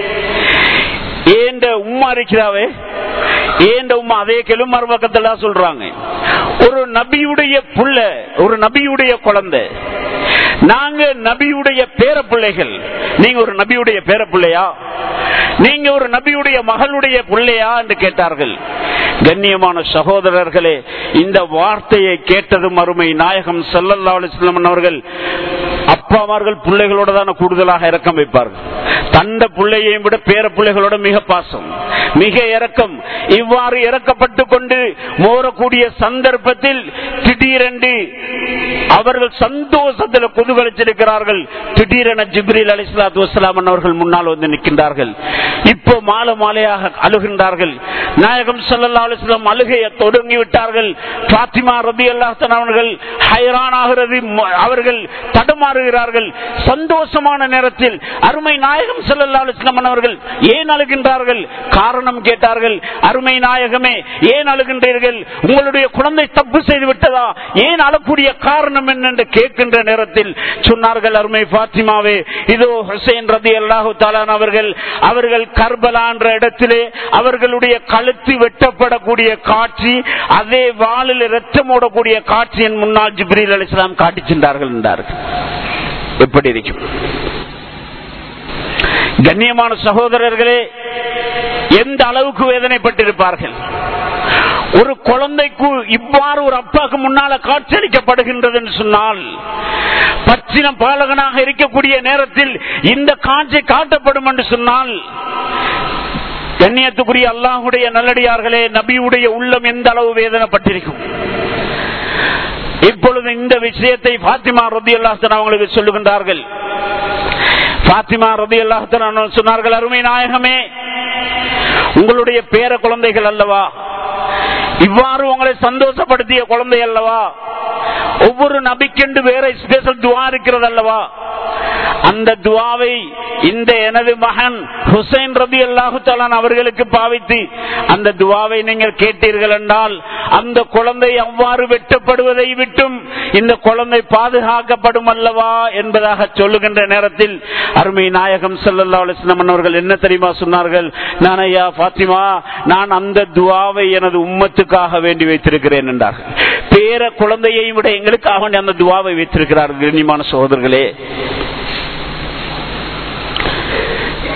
ஏண்ட உம்மா இருக்கிறாவே ஏண்ட உம்மா அதே கெழு மறுபக்கத்துல சொல்றாங்க ஒரு நபியுடைய புள்ள ஒரு நபியுடைய குழந்தை நாங்க நபியுடைய பேர பிள்ளைகள் நீங்க ஒரு நபியுடைய பேர பிள்ளையா நீங்க ஒரு நபியுடைய மகளுடைய பிள்ளையா என்று கேட்டார்கள் கண்ணியமான சகோதரர்களே இந்த வார்த்தையை கேட்டதும் அருமை நாயகம் செல்லல்லா அலிஸ்லாம் அவர்கள் அப்பாமார்கள் பிள்ளைகளோட தானே கூடுதலாக இறக்கம் வைப்பார்கள் தந்த பிள்ளையையும் விட பேர பிள்ளைகளோட மிக பாசம் மிக இறக்கம் இவ்வாறு இறக்கப்பட்டு கொண்டு மோரக்கூடிய சந்தர்ப்பத்தில் திடீரென்று அவர்கள் சந்தோஷத்தில் குதூகலிச்சிருக்கிறார்கள் திடீரென ஜிப்ரீல் அலிஸ்லாத்து வசலாம் அவர்கள் முன்னால் வந்து நிற்கின்றார்கள் இப்போ மாலை மாலையாக அழுகின்றார்கள் நாயகம் சல்லா அலிஸ்லாம் அழுகையை தொடங்கி விட்டார்கள் பாத்திமா ரபி அல்லாஹன் அவர்கள் ஹைரானாகிறது அவர்கள் தடுமாறுகிறார்கள் சந்தோஷமான நேரத்தில் அருமை நாயகம் சல்லா அலிஸ்லாம் அவர்கள் ஏன் அழுகின்றார்கள் காரணம் கேட்டார்கள் அருமை நாயகமே ஏன் அழுகின்றீர்கள் உங்களுடைய குழந்தை தப்பு செய்து விட்டதா ஏன் அழக்கூடிய காரணம் என்னென்று கேட்கின்ற நேரத்தில் சொன்னார்கள் அருமை பாத்திமாவே இதோ ஹுசைன் ரதி அல்லாஹு தாலான் அவர்கள் அவர்கள் கர்பலா என்ற இடத்திலே அவர்களுடைய கழுத்து வெட்டப்படக்கூடிய காட்சி அதே வாளில் ரத்தம் ஓடக்கூடிய காட்சியின் முன்னால் ஜிப்ரீல் அலிஸ்லாம் காட்டி சென்றார்கள் என்றார்கள் எப்படி இருக்கும் கண்ணியமான சகோதரர்களே எந்த அளவுக்கு வேதனைப்பட்டிருப்பார்கள் ஒரு குழந்தைக்கு இவ்வாறு ஒரு அப்பாவுக்கு முன்னால காட்சியளிக்கப்படுகின்றது என்று சொன்னால் பச்சின பாலகனாக இருக்கக்கூடிய நேரத்தில் இந்த காட்சி காட்டப்படும் என்று சொன்னால் கண்ணியத்துக்குரிய அல்லாஹுடைய நல்லடியார்களே நபியுடைய உள்ளம் எந்த அளவு வேதனைப்பட்டிருக்கும் இப்பொழுது இந்த விஷயத்தை பாத்திமா ரதி அல்லாஹன் அவங்களுக்கு சொல்லுகின்றார்கள் பாத்திமா ரதி அல்லாஹன் சொன்னார்கள் அருமை நாயகமே உங்களுடைய பேர குழந்தைகள் அல்லவா இவ்வாறு உங்களை சந்தோஷப்படுத்திய குழந்தை அல்லவா ஒவ்வொரு நபிக்கென்று வேற ஸ்பெஷல் துவா இருக்கிறது அல்லவா அந்த துவாவை இந்த எனது மகன் ஹுசைன் ரபி அல்லாஹு அவர்களுக்கு பாவித்து அந்த துவாவை நீங்கள் கேட்டீர்கள் என்றால் அந்த குழந்தை அவ்வாறு வெட்டப்படுவதை விட்டும் இந்த குழந்தை பாதுகாக்கப்படும் அல்லவா என்பதாக சொல்லுகின்ற நேரத்தில் அருமை நாயகம் சல்லா அலிஸ்லாம் அவர்கள் என்ன தெரியுமா சொன்னார்கள் நான் ஐயா பாத்திமா நான் அந்த துவாவை எனது உம்மத்துக்காக வேண்டி வைத்திருக்கிறேன் என்றார்கள் பேர குழந்தையை விட எங்களுக்காக வேண்டி அந்த துவாவை வைத்திருக்கிறார்கள் கண்ணியமான சகோதரர்களே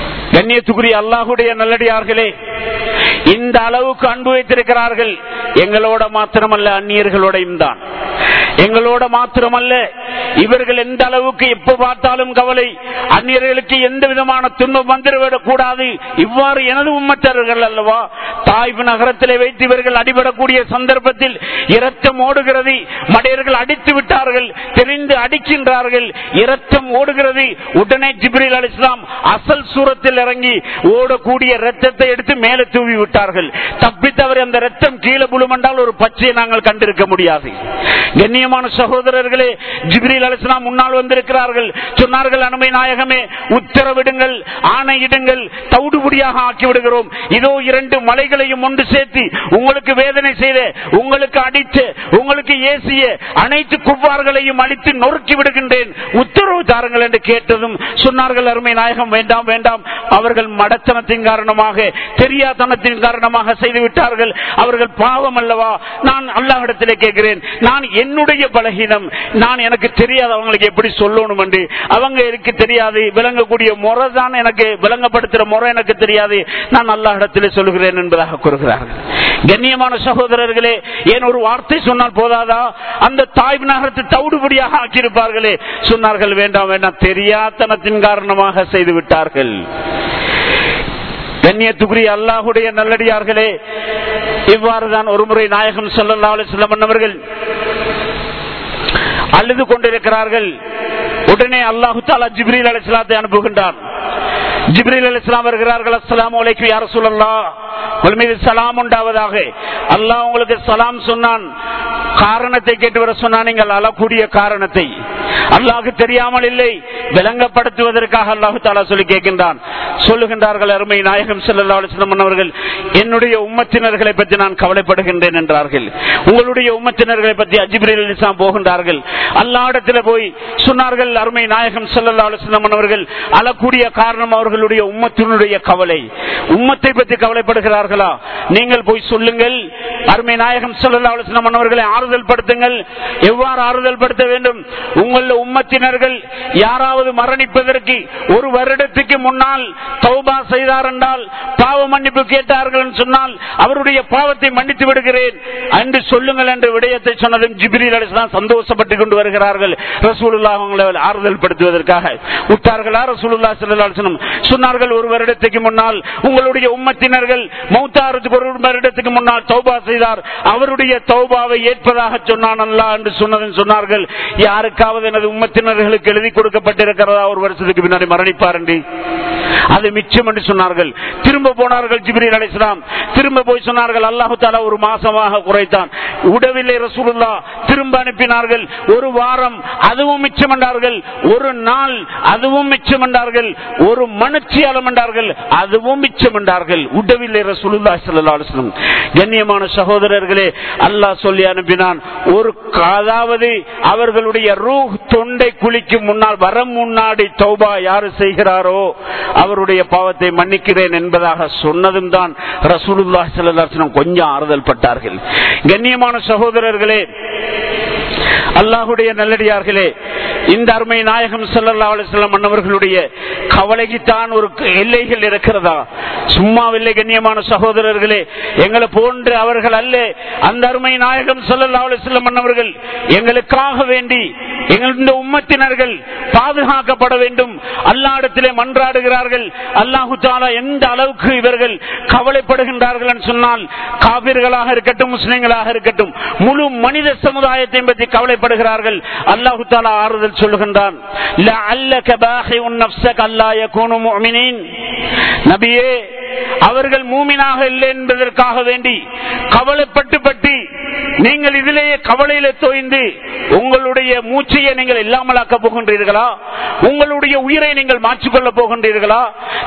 கண்ணியத்துக்குரிய அல்லாஹுடைய நல்லடியார்களே இந்த அளவுக்கு அன்பு வைத்திருக்கிறார்கள் எங்களோட மாத்திரமல்ல அந்நியர்களோடையும் தான் எங்களோட மாத்திரமல்ல இவர்கள் எந்த அளவுக்கு எப்ப பார்த்தாலும் கவலை அந்நியர்களுக்கு எந்த விதமான துன்பம் வந்துவிடக் கூடாது இவ்வாறு எனது உம்மத்தர்கள் அல்லவா தாய்வு நகரத்திலே வைத்து இவர்கள் அடிபடக்கூடிய சந்தர்ப்பத்தில் இரத்தம் ஓடுகிறது மடையர்கள் அடித்து விட்டார்கள் தெரிந்து அடிக்கின்றார்கள் இரத்தம் ஓடுகிறது உடனே ஜிப்ரில் அலி இஸ்லாம் அசல் சூரத்தில் இறங்கி ஓடக்கூடிய ரத்தத்தை எடுத்து மேலே தூவி விட்டார்கள் தப்பித்தவர் அந்த ரத்தம் கீழே புழுமண்டால் ஒரு பச்சையை நாங்கள் கண்டிருக்க முடியாது கண்ணியமான சகோதரர்களே ஜிப்ரில் அலிஸ்லாம் முன்னால் வந்திருக்கிறார்கள் சொன்னார்கள் அனுமை நாயகமே உத்தரவிடுங்கள் ஆணையிடுங்கள் தவிடுபடியாக ஆக்கி விடுகிறோம் இதோ இரண்டு மலைகளையும் ஒன்று சேர்த்து உங்களுக்கு வேதனை செய்த உங்களுக்கு அடித்து உங்களுக்கு ஏசிய அனைத்து குவ்வார்களையும் அடித்து நொறுக்கி விடுகின்றேன் உத்தரவு தாருங்கள் என்று கேட்டதும் சொன்னார்கள் அருமை நாயகம் வேண்டாம் வேண்டாம் அவர்கள் மடத்தனத்தின் காரணமாக தெரியாதனத்தின் காரணமாக செய்து விட்டார்கள் அவர்கள் பாவம் அல்லவா நான் அல்லாஹிடத்திலே கேட்கிறேன் நான் என்னுடைய பலகீனம் நான் எனக்கு தெரியாது அவங்களுக்கு எப்படி சொல்லணும் என்று அவங்க எனக்கு தெரியாது விளங்கக்கூடிய முறை தான் எனக்கு விளங்கப்படுத்துற முறை எனக்கு தெரியாது நான் அல்லாஹிடத்திலே சொல்லுகிறேன் என்பதாக கூறுகிறார்கள் கண்ணியமான சகோதரர்களே ஏன் ஒரு வார்த்தை சொன்னால் போதாதா அந்த தாய் நகரத்தை தவிடுபடியாக ஆக்கியிருப்பார்களே சொன்னார்கள் வேண்டாம் வேண்டாம் தெரியாதனத்தின் காரணமாக செய்து விட்டார்கள் கண்ணியத்துக்குரிய அல்லாஹுடைய நல்லடியார்களே இவ்வாறுதான் ஒருமுறை நாயகம் சொல்லல்லா அலிஸ்லம் அவர்கள் அழுது கொண்டிருக்கிறார்கள் உடனே அல்லாஹு தாலா ஜிப்ரீல் அலிஸ்லாத்தை அனுப்புகின்றான் ஜிப்ரீல் அலிஸ்லாம் வருகிறார்கள் அஸ்லாம் வலைக்கு யார சொல்லலா உங்கள் மீது சலாம் உண்டாவதாக அல்லாஹ் உங்களுக்கு சலாம் சொன்னான் காரணத்தை கேட்டு வர சொன்னா நீங்கள் அழக்கூடிய காரணத்தை அல்லாஹுக்கு தெரியாமல் இல்லை விளங்கப்படுத்துவதற்காக அல்லாஹு தாலா சொல்லி கேட்கின்றான் சொல்லுகின்றார்கள் அருமை நாயகம் செல்லல்லா அலிஸ்லாம் அவர்கள் என்னுடைய உம்மத்தினர்களை பற்றி நான் கவலைப்படுகின்றேன் என்றார்கள் உங்களுடைய உம்மத்தினர்களை பற்றி அஜிபிரில் இஸ்லாம் போகின்றார்கள் அல்லாடத்தில் போய் சொன்னார்கள் அருமை நாயகம் செல்லல்லா அலிஸ்லாம் அவர்கள் அழக்கூடிய காரணம் அவர்களுடைய உம்மத்தினுடைய கவலை உம்மத்தை பற்றி கவலைப்படுகிறார்களா நீங்கள் போய் சொல்லுங்கள் அருமை நாயகம் செல்லல்லா அலிஸ்லாம் அவர்களை ஆறுதல் படுத்துங்கள் எவ்வாறு ஆறுதல் படுத்த வேண்டும் உங்கள உம்மத்தினர்கள் யாராவது மரணிப்பதற்கு ஒரு வருடத்துக்கு முன்னால் தௌபா செய்தார் என்றால் பாவ மன்னிப்பு கேட்டார்கள் என்று சொன்னால் அவருடைய பாவத்தை மன்னித்து விடுகிறேன் என்று சொல்லுங்கள் என்ற விடயத்தை சொன்னதும் ஜிபிரில் அலிஸ்லாம் சந்தோஷப்பட்டுக் கொண்டு வருகிறார்கள் ரசூலுல்லா அவங்களை ஆறுதல் படுத்துவதற்காக விட்டார்களா ரசூலுல்லா செல்லம் சொன்னார்கள் ஒரு வருடத்துக்கு முன்னால் உங்களுடைய உம்மத்தினர்கள் மௌத்தாரத்துக்கு ஒரு வருடத்துக்கு முன்னால் தௌபா செய்தார் அவருடைய தௌபாவை ஏற்பதாக சொன்னான் அல்லா என்று சொன்னதும் சொன்னார்கள் யாருக்காவது எனது உம்மத்தினர்களுக்கு எழுதி கொடுக்கப்பட்டிருக்கிறதா ஒரு வருஷத்துக்கு பின்னாடி மரணிப்பார் என்று அது மிச்சம் என்று சொன்னார்கள் திரும்ப போனார்கள் ஜிபிரில் அலிஸ்லாம் திரும்ப போய் சொன்னார்கள் அல்லாஹு தாலா ஒரு மாசமாக குறைத்தான் உடவில்லை ரசூலுல்லா திரும்ப அனுப்பினார்கள் ஒரு வாரம் அதுவும் மிச்சம் என்றார்கள் ஒரு நாள் அதுவும் மிச்சம் என்றார்கள் ஒரு மனுச்சியாலம் என்றார்கள் அதுவும் மிச்சம் என்றார்கள் உடவில்லை ரசூலுல்லா ஸல்லல்லாஹு அலைஹி வஸல்லம் கண்ணியமான சகோதரர்களே அல்லாஹ் சொல்லி அனுப்பினான் ஒரு அதாவது அவர்களுடைய ரூஹ் தொண்டை குளிக்கும் முன்னால் வர முன்னாடி தௌபா யாரு செய்கிறாரோ அவருடைய பாவத்தை மன்னிக்கிறேன் என்பதாக சொன்னதும் தான் ரசூலுல்லா ஸல்லல்லாஹு கொஞ்சம் ஆறுதல் பட்டார்கள் கண்ணியமான சகோதரர்களே அல்லாஹுடைய நல்லடியார்களே இந்த அருமை நாயகம் சல்லா அலிஸ்லாம் மன்னவர்களுடைய கவலைக்குத்தான் ஒரு எல்லைகள் இருக்கிறதா சும்மாவில்லை கண்ணியமான சகோதரர்களே எங்களை போன்று அவர்கள் அல்ல அந்த அருமை நாயகம் சல்லா அலிஸ்லாம் மன்னவர்கள் எங்களுக்காக வேண்டி எங்களுடைய உம்மத்தினர்கள் பாதுகாக்கப்பட வேண்டும் அல்லாடத்திலே மன்றாடுகிறார்கள் அல்லாஹு தாலா எந்த அளவுக்கு இவர்கள் கவலைப்படுகின்றார்கள் என்று சொன்னால் காவிர்களாக இருக்கட்டும் முஸ்லிம்களாக இருக்கட்டும் முழு மனித சமுதாயத்தை பற்றி கவலைப்படுகிறார்கள் அல்லாஹு தாலா ஆறுதல் சொல்லுகின்றான் நபியே அவர்கள் மூமினாக இல்லை என்பதற்காக வேண்டி கவலைப்பட்டு பட்டு நீங்கள் இதிலேயே கவலையில தோய்ந்து உங்களுடைய மூச்சையை நீங்கள் இல்லாமலாக்க போகின்றீர்களா உங்களுடைய உயிரை நீங்கள் மாற்றிக்கொள்ள போகின்றீர்களா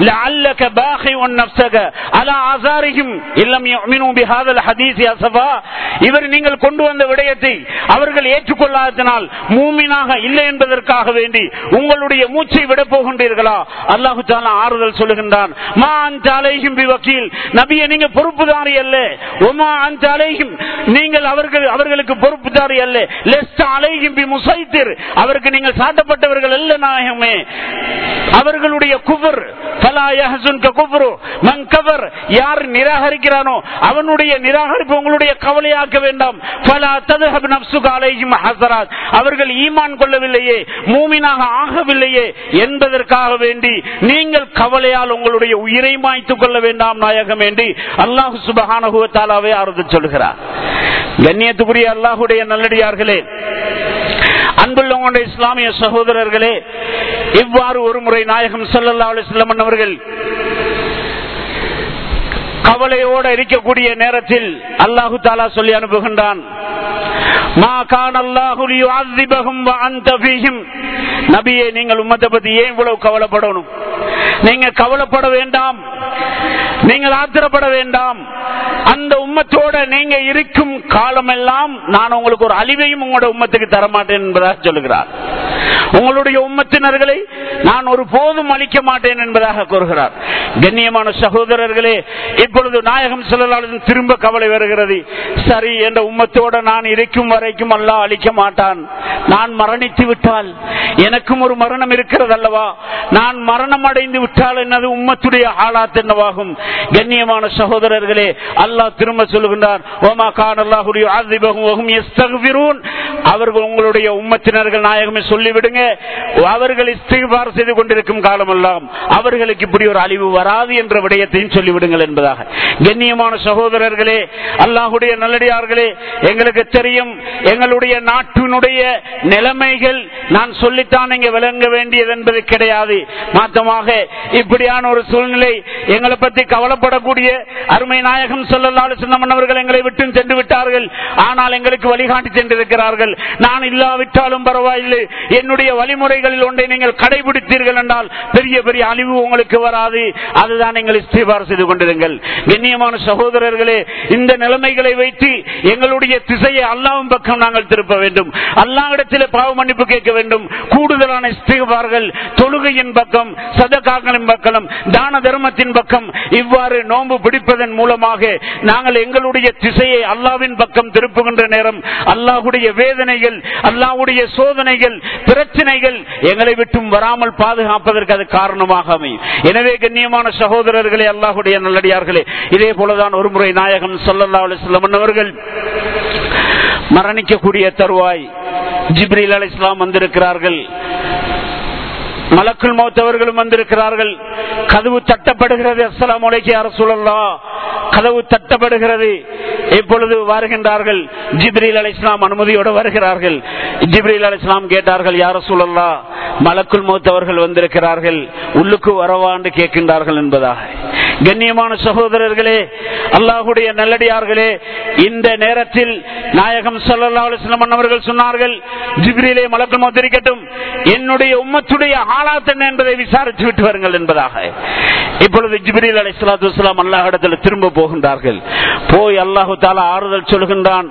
இவர் நீங்கள் கொண்டு வந்த விடயத்தை அவர்கள் ஏற்றுக்கொள்ளாதனால் மூமினாக இல்லை என்பதற்காக வேண்டி உங்களுடைய மூச்சை விட போகின்றீர்களா அல்லாஹு ஆறுதல் சொல்லுகின்றான் வக்கீல் நபியை நீங்க பொறுப்புதாரி அல்ல ஒமா அந்த அலையும் நீங்கள் அவர்கள் அவர்கள் அவர்களுக்கு பொறுப்புதாரி அல்ல லெஸ்ட் அலைகிம் பி முசைத்திர் அவருக்கு நீங்கள் சாட்டப்பட்டவர்கள் அல்ல நாயகமே அவர்களுடைய குபர் மங்கவர் யார் நிராகரிக்கிறானோ அவனுடைய நிராகரிப்பு உங்களுடைய கவலையாக்க வேண்டாம் பலா ததுஹப் நப்சுக அலைஹிம் ஹஸராத் அவர்கள் ஈமான் கொள்ளவில்லையே மூமினாக ஆகவில்லையே என்பதற்காக வேண்டி நீங்கள் கவலையால் உங்களுடைய உயிரை மாய்த்துக் கொள்ள வேண்டாம் நாயகம் வேண்டி அல்லாஹு சுபஹானகுவத்தாலாவே அறுத்து சொல்கிறார் கண்ணியத்துக்குரிய அல்லாஹுடைய நல்லடியார்களே அன்புள்ளவங்களுடைய இஸ்லாமிய சகோதரர்களே இவ்வாறு ஒரு முறை நாயகம் சல்லல்லா அலிஸ்லமன் அவர்கள் கவலையோடு இருக்கக்கூடிய நேரத்தில் அல்லாஹு தாலா சொல்லி அனுப்புகின்றான் நபியே நீங்கள் உம்மத்தை பத்தி ஏன் இவ்வளவு கவலைப்படணும் நீங்க கவலைப்பட வேண்டாம் நீங்கள் ஆத்திரப்பட வேண்டாம் அந்த உம்மத்தோட நீங்க இருக்கும் காலமெல்லாம் நான் உங்களுக்கு ஒரு அழிவையும் உங்களோட உம்மத்துக்கு தரமாட்டேன் என்பதாக சொல்லுகிறார் உங்களுடைய உம்மத்தினர்களை நான் ஒரு போதும் அளிக்க மாட்டேன் என்பதாக கூறுகிறார் கண்ணியமான சகோதரர்களே இப்பொழுது நாயகம் செல்லலாளன் திரும்ப கவலை வருகிறது சரி என்ற உம்மத்தோட நான் இருக்கும் வரைக்கும் அல்ல அழிக்க மாட்டான் நான் மரணித்து விட்டால் எனக்கும் ஒரு மரணம் இருக்கிறது அல்லவா நான் மரணம் அடைந்து விட்டால் என்னது உம்மத்துடைய ஆளாத் என்னவாகும் கண்ணியமான சகோதரர்களே அல்லாஹ் திரும்ப சொல்லுகின்றார் ஓமா கான் அல்லாஹுடைய அவர்கள் உங்களுடைய உம்மத்தினர்கள் நாயகமே சொல்லிவிடுங்க அவர்கள் இஸ்திகார் செய்து கொண்டிருக்கும் காலமெல்லாம் அவர்களுக்கு இப்படி ஒரு அழிவு வராது என்ற விடயத்தையும் சொல்லிவிடுங்கள் என்பதாக கண்ணியமான சகோதரர்களே அல்லாஹுடைய நல்லடியார்களே எங்களுக்கு தெரியும் எங்களுடைய நாட்டினுடைய நிலைமைகள் நான் சொல்லித்தான் இங்க விளங்க வேண்டியது என்பது கிடையாது மாற்றமாக இப்படியான ஒரு சூழ்நிலை எங்களை பத்தி கவலைப்படக்கூடிய அருமை நாயகம் சொல்லலாலு சின்னமன் அவர்கள் எங்களை விட்டு சென்று விட்டார்கள் ஆனால் எங்களுக்கு வழிகாட்டி சென்றிருக்கிறார்கள் நான் இல்லாவிட்டாலும் பரவாயில்லை என்னுடைய வழிமுறைகளில் ஒன்றை நீங்கள் கடைபிடித்தீர்கள் என்றால் பெரிய பெரிய அழிவு உங்களுக்கு வராது அதுதான் நீங்கள் இஸ்திபார் செய்து கொண்டிருங்கள் கண்ணியமான சகோதரர்களே இந்த நிலைமைகளை வைத்து எங்களுடைய திசையை அல்லாவும் பக்கம் நாங்கள் திருப்ப வேண்டும் அல்லாவிடத்தில் பாவ மன்னிப்பு கேட்க வேண்டும் கூடுதலான இஸ்திபார்கள் தொழுகையின் பக்கம் சதகாக்களின் பக்கம் தான தர்மத்தின் பக்கம் இவ்வாறு நோன்பு பிடிப்பதன் மூலமாக நாங்கள் எங்களுடைய திசையை அல்லாவின் பக்கம் திருப்புகின்ற நேரம் அல்லாஹுடைய வேதனைகள் அல்லாஹுடைய சோதனைகள் பிரச்சனைகள் எங்களை விட்டும் வராமல் பாதுகாப்பதற்கு அது காரணமாக அமையும் எனவே கண்ணியமான சகோதரர்களே அல்லாஹுடைய நல்லடியார்களே இதே போலதான் ஒரு முறை நாயகம் சொல்லல்லா அலிஸ்லாம் அவர்கள் மரணிக்கக்கூடிய தருவாய் ஜிப்ரீல் அலி இஸ்லாம் வந்திருக்கிறார்கள் மலக்குள் மௌத்தவர்களும் வந்திருக்கிறார்கள் கதவு தட்டப்படுகிறது அஸ்லாம் உலைக்கு அரசுலல்லா கதவு தட்டப்படுகிறது இப்பொழுது வருகின்றார்கள் ஜிப்ரீல் அலி இஸ்லாம் அனுமதியோடு வருகிறார்கள் ஜிப்ரீல் அலி இஸ்லாம் கேட்டார்கள் யார சூழல்லா மலக்குள் மௌத்தவர்கள் வந்திருக்கிறார்கள் உள்ளுக்கு வரவாண்டு கேட்கின்றார்கள் என்பதாக கண்ணியமான சகோதரர்களே அல்லாஹுடைய நல்லடியார்களே இந்த நேரத்தில் நாயகம் சல்லா அலிஸ்லாம் அவர்கள் சொன்னார்கள் ஜிப்ரிலே மலக்குள் மௌத்திருக்கட்டும் என்னுடைய உம்மத்துடைய ஆளாத் என்ன என்பதை விசாரித்து விட்டு வருங்கள் என்பதாக இப்பொழுது ஜிப்ரீல் அலி சலாத்து வலாம் அல்லாஹ் இடத்துல திரும்ப போகின்றார்கள் போய் அல்லாஹு தாலா ஆறுதல் சொல்கின்றான்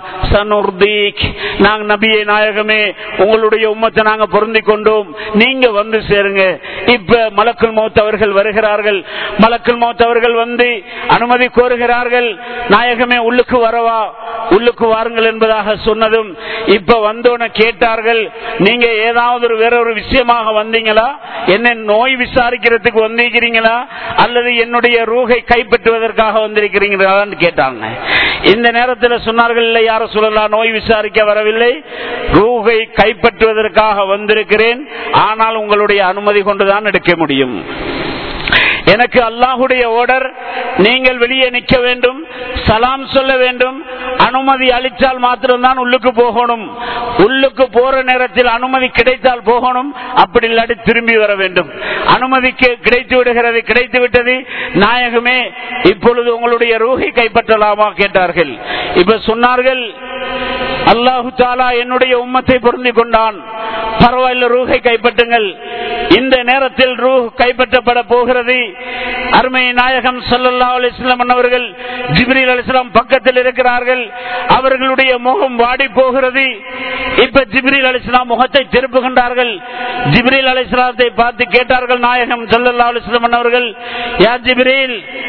நாங்க நபியை நாயகமே உங்களுடைய உம்மத்தை நாங்க பொருந்தி கொண்டோம் நீங்க வந்து சேருங்க இப்ப மலக்குள் மௌத் அவர்கள் வருகிறார்கள் மலக்குள் மௌத் அவர்கள் வந்து அனுமதி கோருகிறார்கள் நாயகமே உள்ளுக்கு வரவா உள்ளுக்கு வாருங்கள் என்பதாக சொன்னதும் இப்ப வந்தோன கேட்டார்கள் நீங்க ஏதாவது ஒரு வேற ஒரு விஷயமாக வந்தீங்களா என்ன நோய் விசாரிக்கிறதுக்கு வந்திருக்கிறீங்களா அல்லது என்னுடைய ரூகை கைப்பற்றுவதற்காக வந்திருக்கிறீங்களான்னு கேட்டாங்க இந்த நேரத்தில் சொன்னார்கள் இல்லை யார சொல்லலாம் நோய் விசாரிக்க வரவில்லை ரூகை கைப்பற்றுவதற்காக வந்திருக்கிறேன் ஆனால் உங்களுடைய அனுமதி கொண்டுதான் எடுக்க முடியும் எனக்கு அல்லாஹுடைய ஓடர் நீங்கள் வெளியே நிற்க வேண்டும் சலாம் சொல்ல வேண்டும் அனுமதி அளித்தால் மாத்திரம்தான் உள்ளுக்கு போகணும் உள்ளுக்கு போற நேரத்தில் அனுமதி கிடைத்தால் போகணும் அப்படி இல்லாட்டி திரும்பி வர வேண்டும் அனுமதிக்கு கிடைத்து விடுகிறது கிடைத்து விட்டது நாயகமே இப்பொழுது உங்களுடைய ரூகை கைப்பற்றலாமா கேட்டார்கள் இப்ப சொன்னார்கள் அல்லாஹு தாலா என்னுடைய உம்மத்தை பொருந்தி கொண்டான் பரவாயில்ல ரூகை கைப்பற்றுங்கள் இந்த நேரத்தில் ரூ கைப்பற்றப்பட போகிறது அருமை நாயகம் சல்லல்லா அலிஸ்லாம் அவர்கள் ஜிப்ரீல் அலிஸ்லாம் பக்கத்தில் இருக்கிறார்கள் அவர்களுடைய முகம் வாடி போகிறது இப்ப ஜிப்ரீல் அலிஸ்லாம் முகத்தை திருப்புகின்றார்கள் ஜிப்ரீல் அலிஸ்லாத்தை பார்த்து கேட்டார்கள் நாயகம் சல்லல்லா அலிஸ்லாம் அவர்கள் யா ஜிப்ரீல்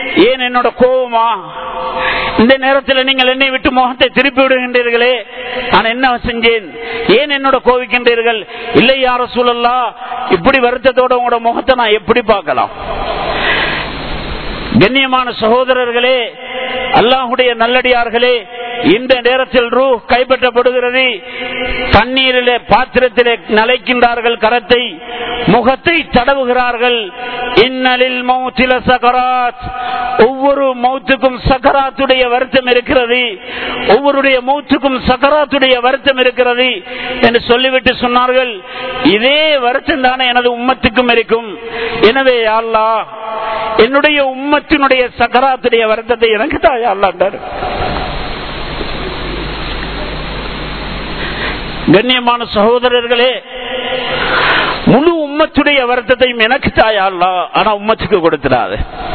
ஏன் என்னோட கோபமா இந்த நேரத்தில் நீங்கள் என்னை விட்டு முகத்தை திருப்பி விடுகின்றீர்களே நான் என்ன செஞ்சேன் ஏன் என்னோட கோவிக்கின்றீர்கள் இல்லை யார சூழல்லா இப்படி வருத்தத்தோட உங்களோட முகத்தை நான் எப்படி பார்க்கலாம் கண்ணியமான சகோதரர்களே அல்லாஹுடைய நல்லடியார்களே இந்த நேரத்தில் ரூ கைப்பற்றப்படுகிறது தண்ணீரிலே பாத்திரத்திலே நலைக்கின்றார்கள் கரத்தை முகத்தை தடவுகிறார்கள் இன்னலில் மௌத்தில சகராத் ஒவ்வொரு மௌத்துக்கும் சக்கராத்துடைய வருத்தம் இருக்கிறது ஒவ்வொருடைய மௌத்துக்கும் சக்கராத்துடைய வருத்தம் இருக்கிறது என்று சொல்லிவிட்டு சொன்னார்கள் இதே வருத்தம் தானே எனது உம்மத்துக்கும் இருக்கும் எனவே அல்லா என்னுடைய உம்மத்தினுடைய சக்கராத்துடைய வருத்தத்தை எனக்கு தாயா அல்லாண்டார் கண்ணியமான சகோதரர்களே முழு உம்மத்துடைய வருத்தத்தையும் எனக்கு தாயா அல்லா ஆனா உம்மத்துக்கு கொடுத்துடாது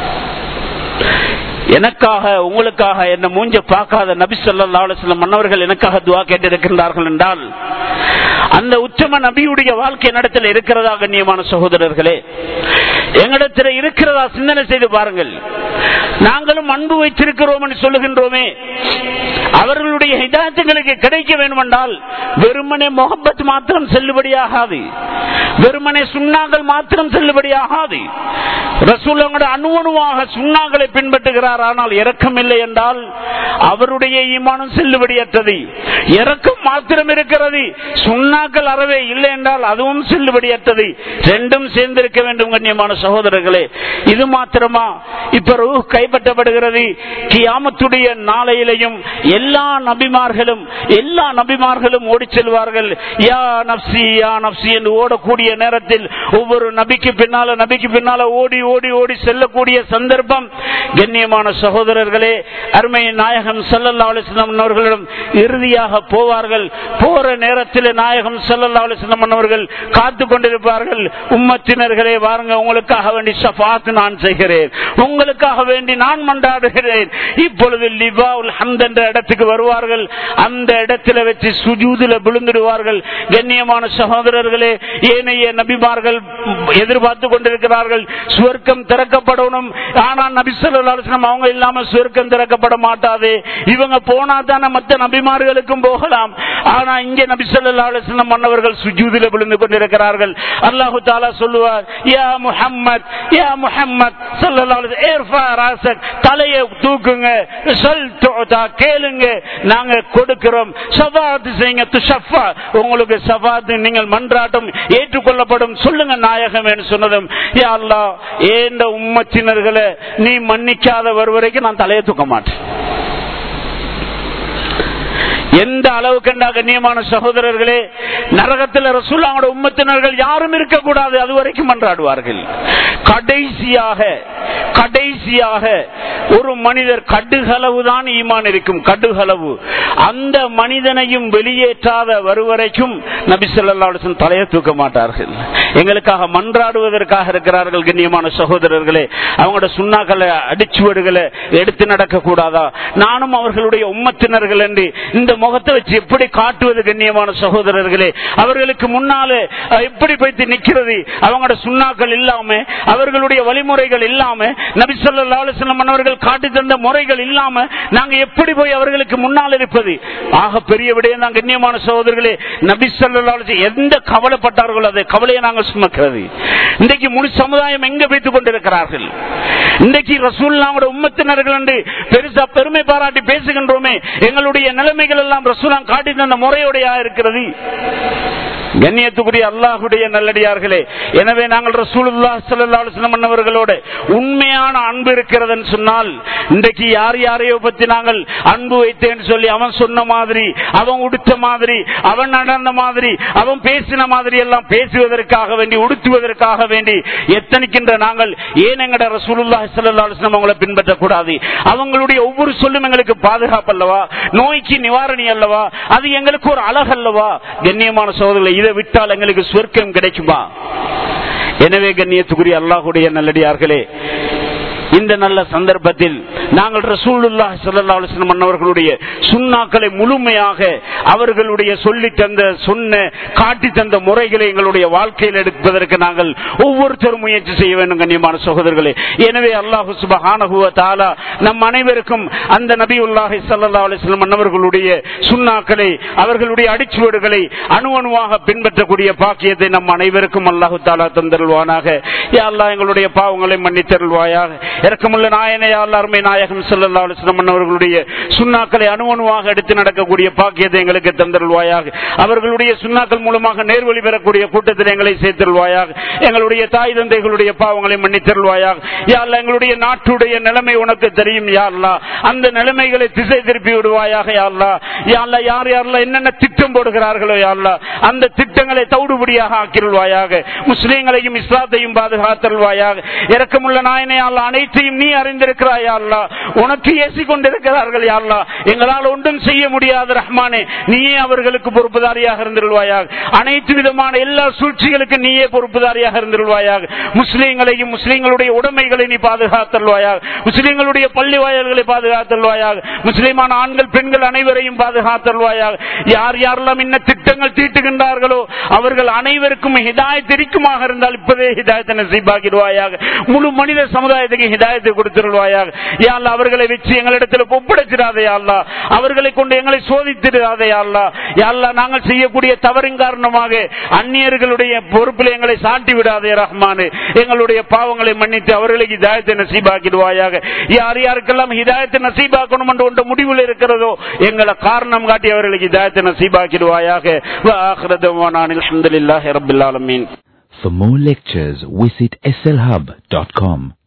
எனக்காக உங்களுக்காக என்ன மூஞ்ச பார்க்காத நபி சொல்லா அலுவலம் மன்னவர்கள் எனக்காக துவா கேட்டிருக்கின்றார்கள் என்றால் அந்த உச்சம நபியுடைய வாழ்க்கை நடத்தில் இருக்கிறதா கண்ணியமான சகோதரர்களே எங்களிடத்தில் இருக்கிறதா சிந்தனை செய்து பாருங்கள் நாங்களும் அன்பு வைத்திருக்கிறோம் என்று சொல்லுகின்றோமே அவர்களுடைய ஹிதாயத்துகளுக்கு கிடைக்க வேண்டும் என்றால் வெறுமனே முகப்பத் மாத்திரம் செல்லுபடியாகாது வெறுமனே சுண்ணாங்கள் மாத்திரம் செல்லுபடியாகாது ரசூலங்களோட அணுவணுவாக சுண்ணாங்களை பின்பற்றுகிறார் ஆனால் இறக்கம் இல்லை என்றால் அவருடைய ஈமானம் செல்லுபடியற்றது இறக்கம் மாத்திரம் இருக்கிறது சுண்ணாக்கள் அறவே இல்லை என்றால் அதுவும் செல்லுபடியற்றது ரெண்டும் சேர்ந்திருக்க வேண்டும் கண்ணியமான சகோதரர்களே இது மாத்திரமா இப்ப ரூ கைப்பற்றப்படுகிறது கியாமத்துடைய நாளையிலையும் எல்லா நபிமார்களும் எல்லா நபிமார்களும் ஓடி செல்வார்கள் யா நப்சி யா நப்சி என்று ஓடக்கூடிய நேரத்தில் ஒவ்வொரு நபிக்கு பின்னால நபிக்கு பின்னால ஓடி ஓடி ஓடி செல்லக்கூடிய சந்தர்ப்பம் கண்ணியமான சகோதரர்களே அருமை நாயகம் சல்லல்லா அலிஸ்லாம் அவர்களிடம் இறுதியாக போவார்கள் போற நேரத்தில் நாயகம் சல்லல்லா அலிஸ்லாம் அவர்கள் காத்து கொண்டிருப்பார்கள் உம்மத்தினர்களே வாருங்க உங்களுக்காக வேண்டி சஃபாத் நான் செய்கிறேன் உங்களுக்காக வேண்டி நான் மன்றாடுகிறேன் இப்பொழுது லிபா ஹம்த் என்ற இடத்துக்கு வருவார்கள் அந்த இடத்துல வச்சு சுஜூதுல விழுந்துடுவார்கள் கண்ணியமான சகோதரர்களே ஏனைய நபிமார்கள் எதிர்பார்த்து கொண்டிருக்கிறார்கள் சுவர்க்கம் திறக்கப்படணும் ஆனா நபி சொல்லாஸ்லம் அவங்க இல்லாம சுவர்க்கம் திறக்கப்பட மாட்டாது இவங்க போனா தானே மற்ற நபிமார்களுக்கும் போகலாம் ஆனா இங்க நபி சொல்லா அலுவலம் மன்னவர்கள் சுஜூதில விழுந்து கொண்டிருக்கிறார்கள் அல்லாஹு தாலா சொல்லுவார் யா முஹம்மத் யா முஹம்மத் தலையை தூக்குங்க சொல் கேளுங்க நாங்க கொடுக்கிறோம் சபாத்து செய்யுங்க துஷஃபா உங்களுக்கு சபாத்து நீங்கள் மன்றாட்டம் ஏற்றுக்கொள்ளப்படும் சொல்லுங்க நாயகம் என்று சொன்னதும் யா அல்லா ஏந்த உம்மத்தினர்களை நீ மன்னிக்காத வரைக்கும் நான் தலையை தூக்க மாட்டேன் எந்த அளவு கண்டா கண்ணியமான சகோதரர்களே நரகத்தில் ரசூல்லாவோட உம்மத்தினர்கள் யாரும் இருக்கக்கூடாது அது வரைக்கும் மன்றாடுவார்கள் கடைசியாக கடைசியாக ஒரு மனிதர் கடுகளவு தான் ஈமான் இருக்கும் கடுகளவு அந்த மனிதனையும் வெளியேற்றாத வருவரைக்கும் நபி சொல்லா தலையை தூக்க மாட்டார்கள் எங்களுக்காக மன்றாடுவதற்காக இருக்கிறார்கள் கண்ணியமான சகோதரர்களே அவங்களோட சுண்ணாக்களை அடிச்சுவடுகளை எடுத்து நடக்க கூடாதா நானும் அவர்களுடைய உம்மத்தினர்கள் என்று இந்த முகத்தை வச்சு எப்படி காட்டுவது கண்ணியமான சகோதரர்களே அவர்களுக்கு முன்னாலே எப்படி போய்த்து நிக்கிறது அவங்களோட சுண்ணாக்கள் இல்லாம அவர்களுடைய வழிமுறைகள் இல்லாம நபிசல்லாஸ்லம் அவர்கள் காட்டி தந்த முறைகள் இல்லாம நாங்க எப்படி போய் அவர்களுக்கு முன்னால் இருப்பது ஆக பெரிய விடயம் தான் கண்ணியமான சகோதரர்களே நபிசல்லா எந்த கவலைப்பட்டார்களோ அதை கவலையை நாங்கள் சுமக்கிறது இன்றைக்கு முழு சமுதாயம் எங்க வைத்துக் கொண்டிருக்கிறார்கள் இன்றைக்கு ரசூல்லாவோட உம்மத்தினர்கள் என்று பெருசா பெருமை பாராட்டி பேசுகின்றோமே எங்களுடைய நிலைமைகள் எல்லாம் ரசூலாம் காட்டி தந்த முறையோடையா இருக்கிறது கண்ணியத்துக்குரிய அல்லாஹுடைய நல்லடியார்களே எனவே நாங்கள் ரசூலுல்லா சல்லாஸ்லம் அவர்களோட உண்மையான அன்பு இருக்கிறதுன்னு சொன்னால் இன்றைக்கு யார் யாரையோ பத்தி நாங்கள் அன்பு வைத்தேன்னு சொல்லி அவன் சொன்ன மாதிரி அவன் உடுத்த மாதிரி அவன் நடந்த மாதிரி அவன் பேசின மாதிரி எல்லாம் பேசுவதற்காக வேண்டி உடுத்துவதற்காக வேண்டி எத்தனைக்கின்ற நாங்கள் ஏன் எங்கட ரசூலுல்லா சல்லாஸ்லம் அவங்களை பின்பற்றக்கூடாது அவங்களுடைய ஒவ்வொரு சொல்லும் எங்களுக்கு பாதுகாப்பு அல்லவா நோய்க்கு நிவாரணி அல்லவா அது எங்களுக்கு ஒரு அழகல்லவா கண்ணியமான சோதனை இதை விட்டால் எங்களுக்கு சொர்க்கம் கிடைக்குமா எனவே கண்ணியத்துக்குரிய அல்லாஹுடைய நல்லடியார்களே இந்த நல்ல சந்தர்ப்பத்தில் நாங்கள் ரசூலுல்லாஹி ஸல்லல்லாஹு அலைஹி வஸல்லம் அன்னவர்களுடைய சுன்னாக்களை முழுமையாக அவர்களுடைய சொல்லி தந்த சொன்ன காட்டி தந்த முறைகளை எங்களுடைய வாழ்க்கையில் எடுப்பதற்கு நாங்கள் ஒவ்வொருத்தரும் முயற்சி செய்ய வேண்டும் கண்ணியமான சகோதரர்களே எனவே அல்லாஹு சுபஹானஹு வ தஆலா நம் அனைவருக்கும் அந்த நபியுல்லாஹி ஸல்லல்லாஹு அலைஹி வஸல்லம் அன்னவர்களுடைய சுன்னாக்களை அவர்களுடைய அடிச்சுவடுகளை அணு அணுவாக பின்பற்றக்கூடிய பாக்கியத்தை நம் அனைவருக்கும் அல்லாஹு தாலா தந்தருள்வானாக யா அல்லாஹ் எங்களுடைய பாவங்களை மன்னித்தருள்வாயாக இறக்கமுள்ள நாயனை யா அல்லாஹ் அருமை நாயகம் ஸல்லல்லாஹு அலைஹி வஸல்லம் அன்னவர்களுடைய சுன்னாக்களை அணு அணுவாக எடுத்து நடக்கக்கூடிய பாக்கியத்தை எங்களுக்கு தந்தருள்வாயாக அவர்களுடைய சுன்னாக்கள் மூலமாக நேர்வழி பெறக்கூடிய கூட்டத்தில் எங்களை சேர்த்தருள்வாயாக எங்களுடைய தாய் தந்தைகளுடைய பாவங்களை மன்னித்தருள்வாயாக யா அல்லாஹ் எங்களுடைய நாட்டுடைய நிலைமை உனக்கு தெரியும் யா அல்லாஹ் அந்த நிலைமைகளை திசை திருப்பி விடுவாயாக யா அல்லாஹ் யா அல்லாஹ் யார் யாரெல்லாம் என்னென்ன திட்டம் போடுகிறார்களோ யா அல்லாஹ் அந்த திட்டங்களை தவிடுபடியாக ஆக்கிருள்வாயாக முஸ்லீம்களையும் இஸ்லாத்தையும் பாதுகாத்தருள்வாயாக இறக்கமுள்ள நாயனை அல்லாஹ் அனைத்தையும் நீ அறிந்திருக்கிறாய் யா அல்லாஹ் உனக்கு ஏசி கொண்டிருக்கிறார்கள் யா அல்லாஹ் எங்களால் ஒன்றும் செய்ய முடியாத ரஹ்மானே நீயே அவர்களுக்கு பொறுப்புதாரியாக இருந்திருவாயாக அனைத்து விதமான எல்லா சூழ்ச்சிகளுக்கு நீயே பொறுப்புதாரியாக இருந்திருவாயாக முஸ்லீம்களையும் முஸ்லீம்களுடைய உடைமைகளை நீ பாதுகாத்தருள்வாயாக முஸ்லீம்களுடைய பள்ளி வாயல்களை பாதுகாத்தருள்வாயாக முஸ்லீமான ஆண்கள் பெண்கள் அனைவரையும் பாதுகாத்தருள்வாயாக யார் யாரெல்லாம் இன்ன திட்டங்கள் தீட்டுகின்றார்களோ அவர்கள் அனைவருக்கும் ஹிதாயத் இருக்குமாக இருந்தால் இப்பதே ஹிதாயத்தை நசீபாக்கிடுவாயாக முழு மனித சமுதாயத்துக்கு ஹிதாயத்தை கொடுத்துருவாயாக யாழ்லா அவர்களை வச்சு எங்களிடத்தில் ஒப்படைச்சிடாதே அல்லா அவர்களை கொண்டு எங்களை சோதித்திடாதே அல்லா யாழ்லா நாங்கள் செய்யக்கூடிய தவறின் காரணமாக அந்நியர்களுடைய பொறுப்பில் எங்களை சாட்டி விடாதே ரஹ்மானு எங்களுடைய பாவங்களை மன்னித்து அவர்களுக்கு ஹிதாயத்தை நசீபாக்கிடுவாயாக யார் யாருக்கெல்லாம் ஹிதாயத்தை நசீபாக்கணும் என்று ஒன்று முடிவில் இருக்கிறதோ எங்களை காரணம் காட்டி அவர்களுக்கு ஹிதாயத்தை நசீபாக்கிடுவாயாக அலமதுல்லாஹி ரபில் ஆலமீன் For more lectures, visit slhub.com.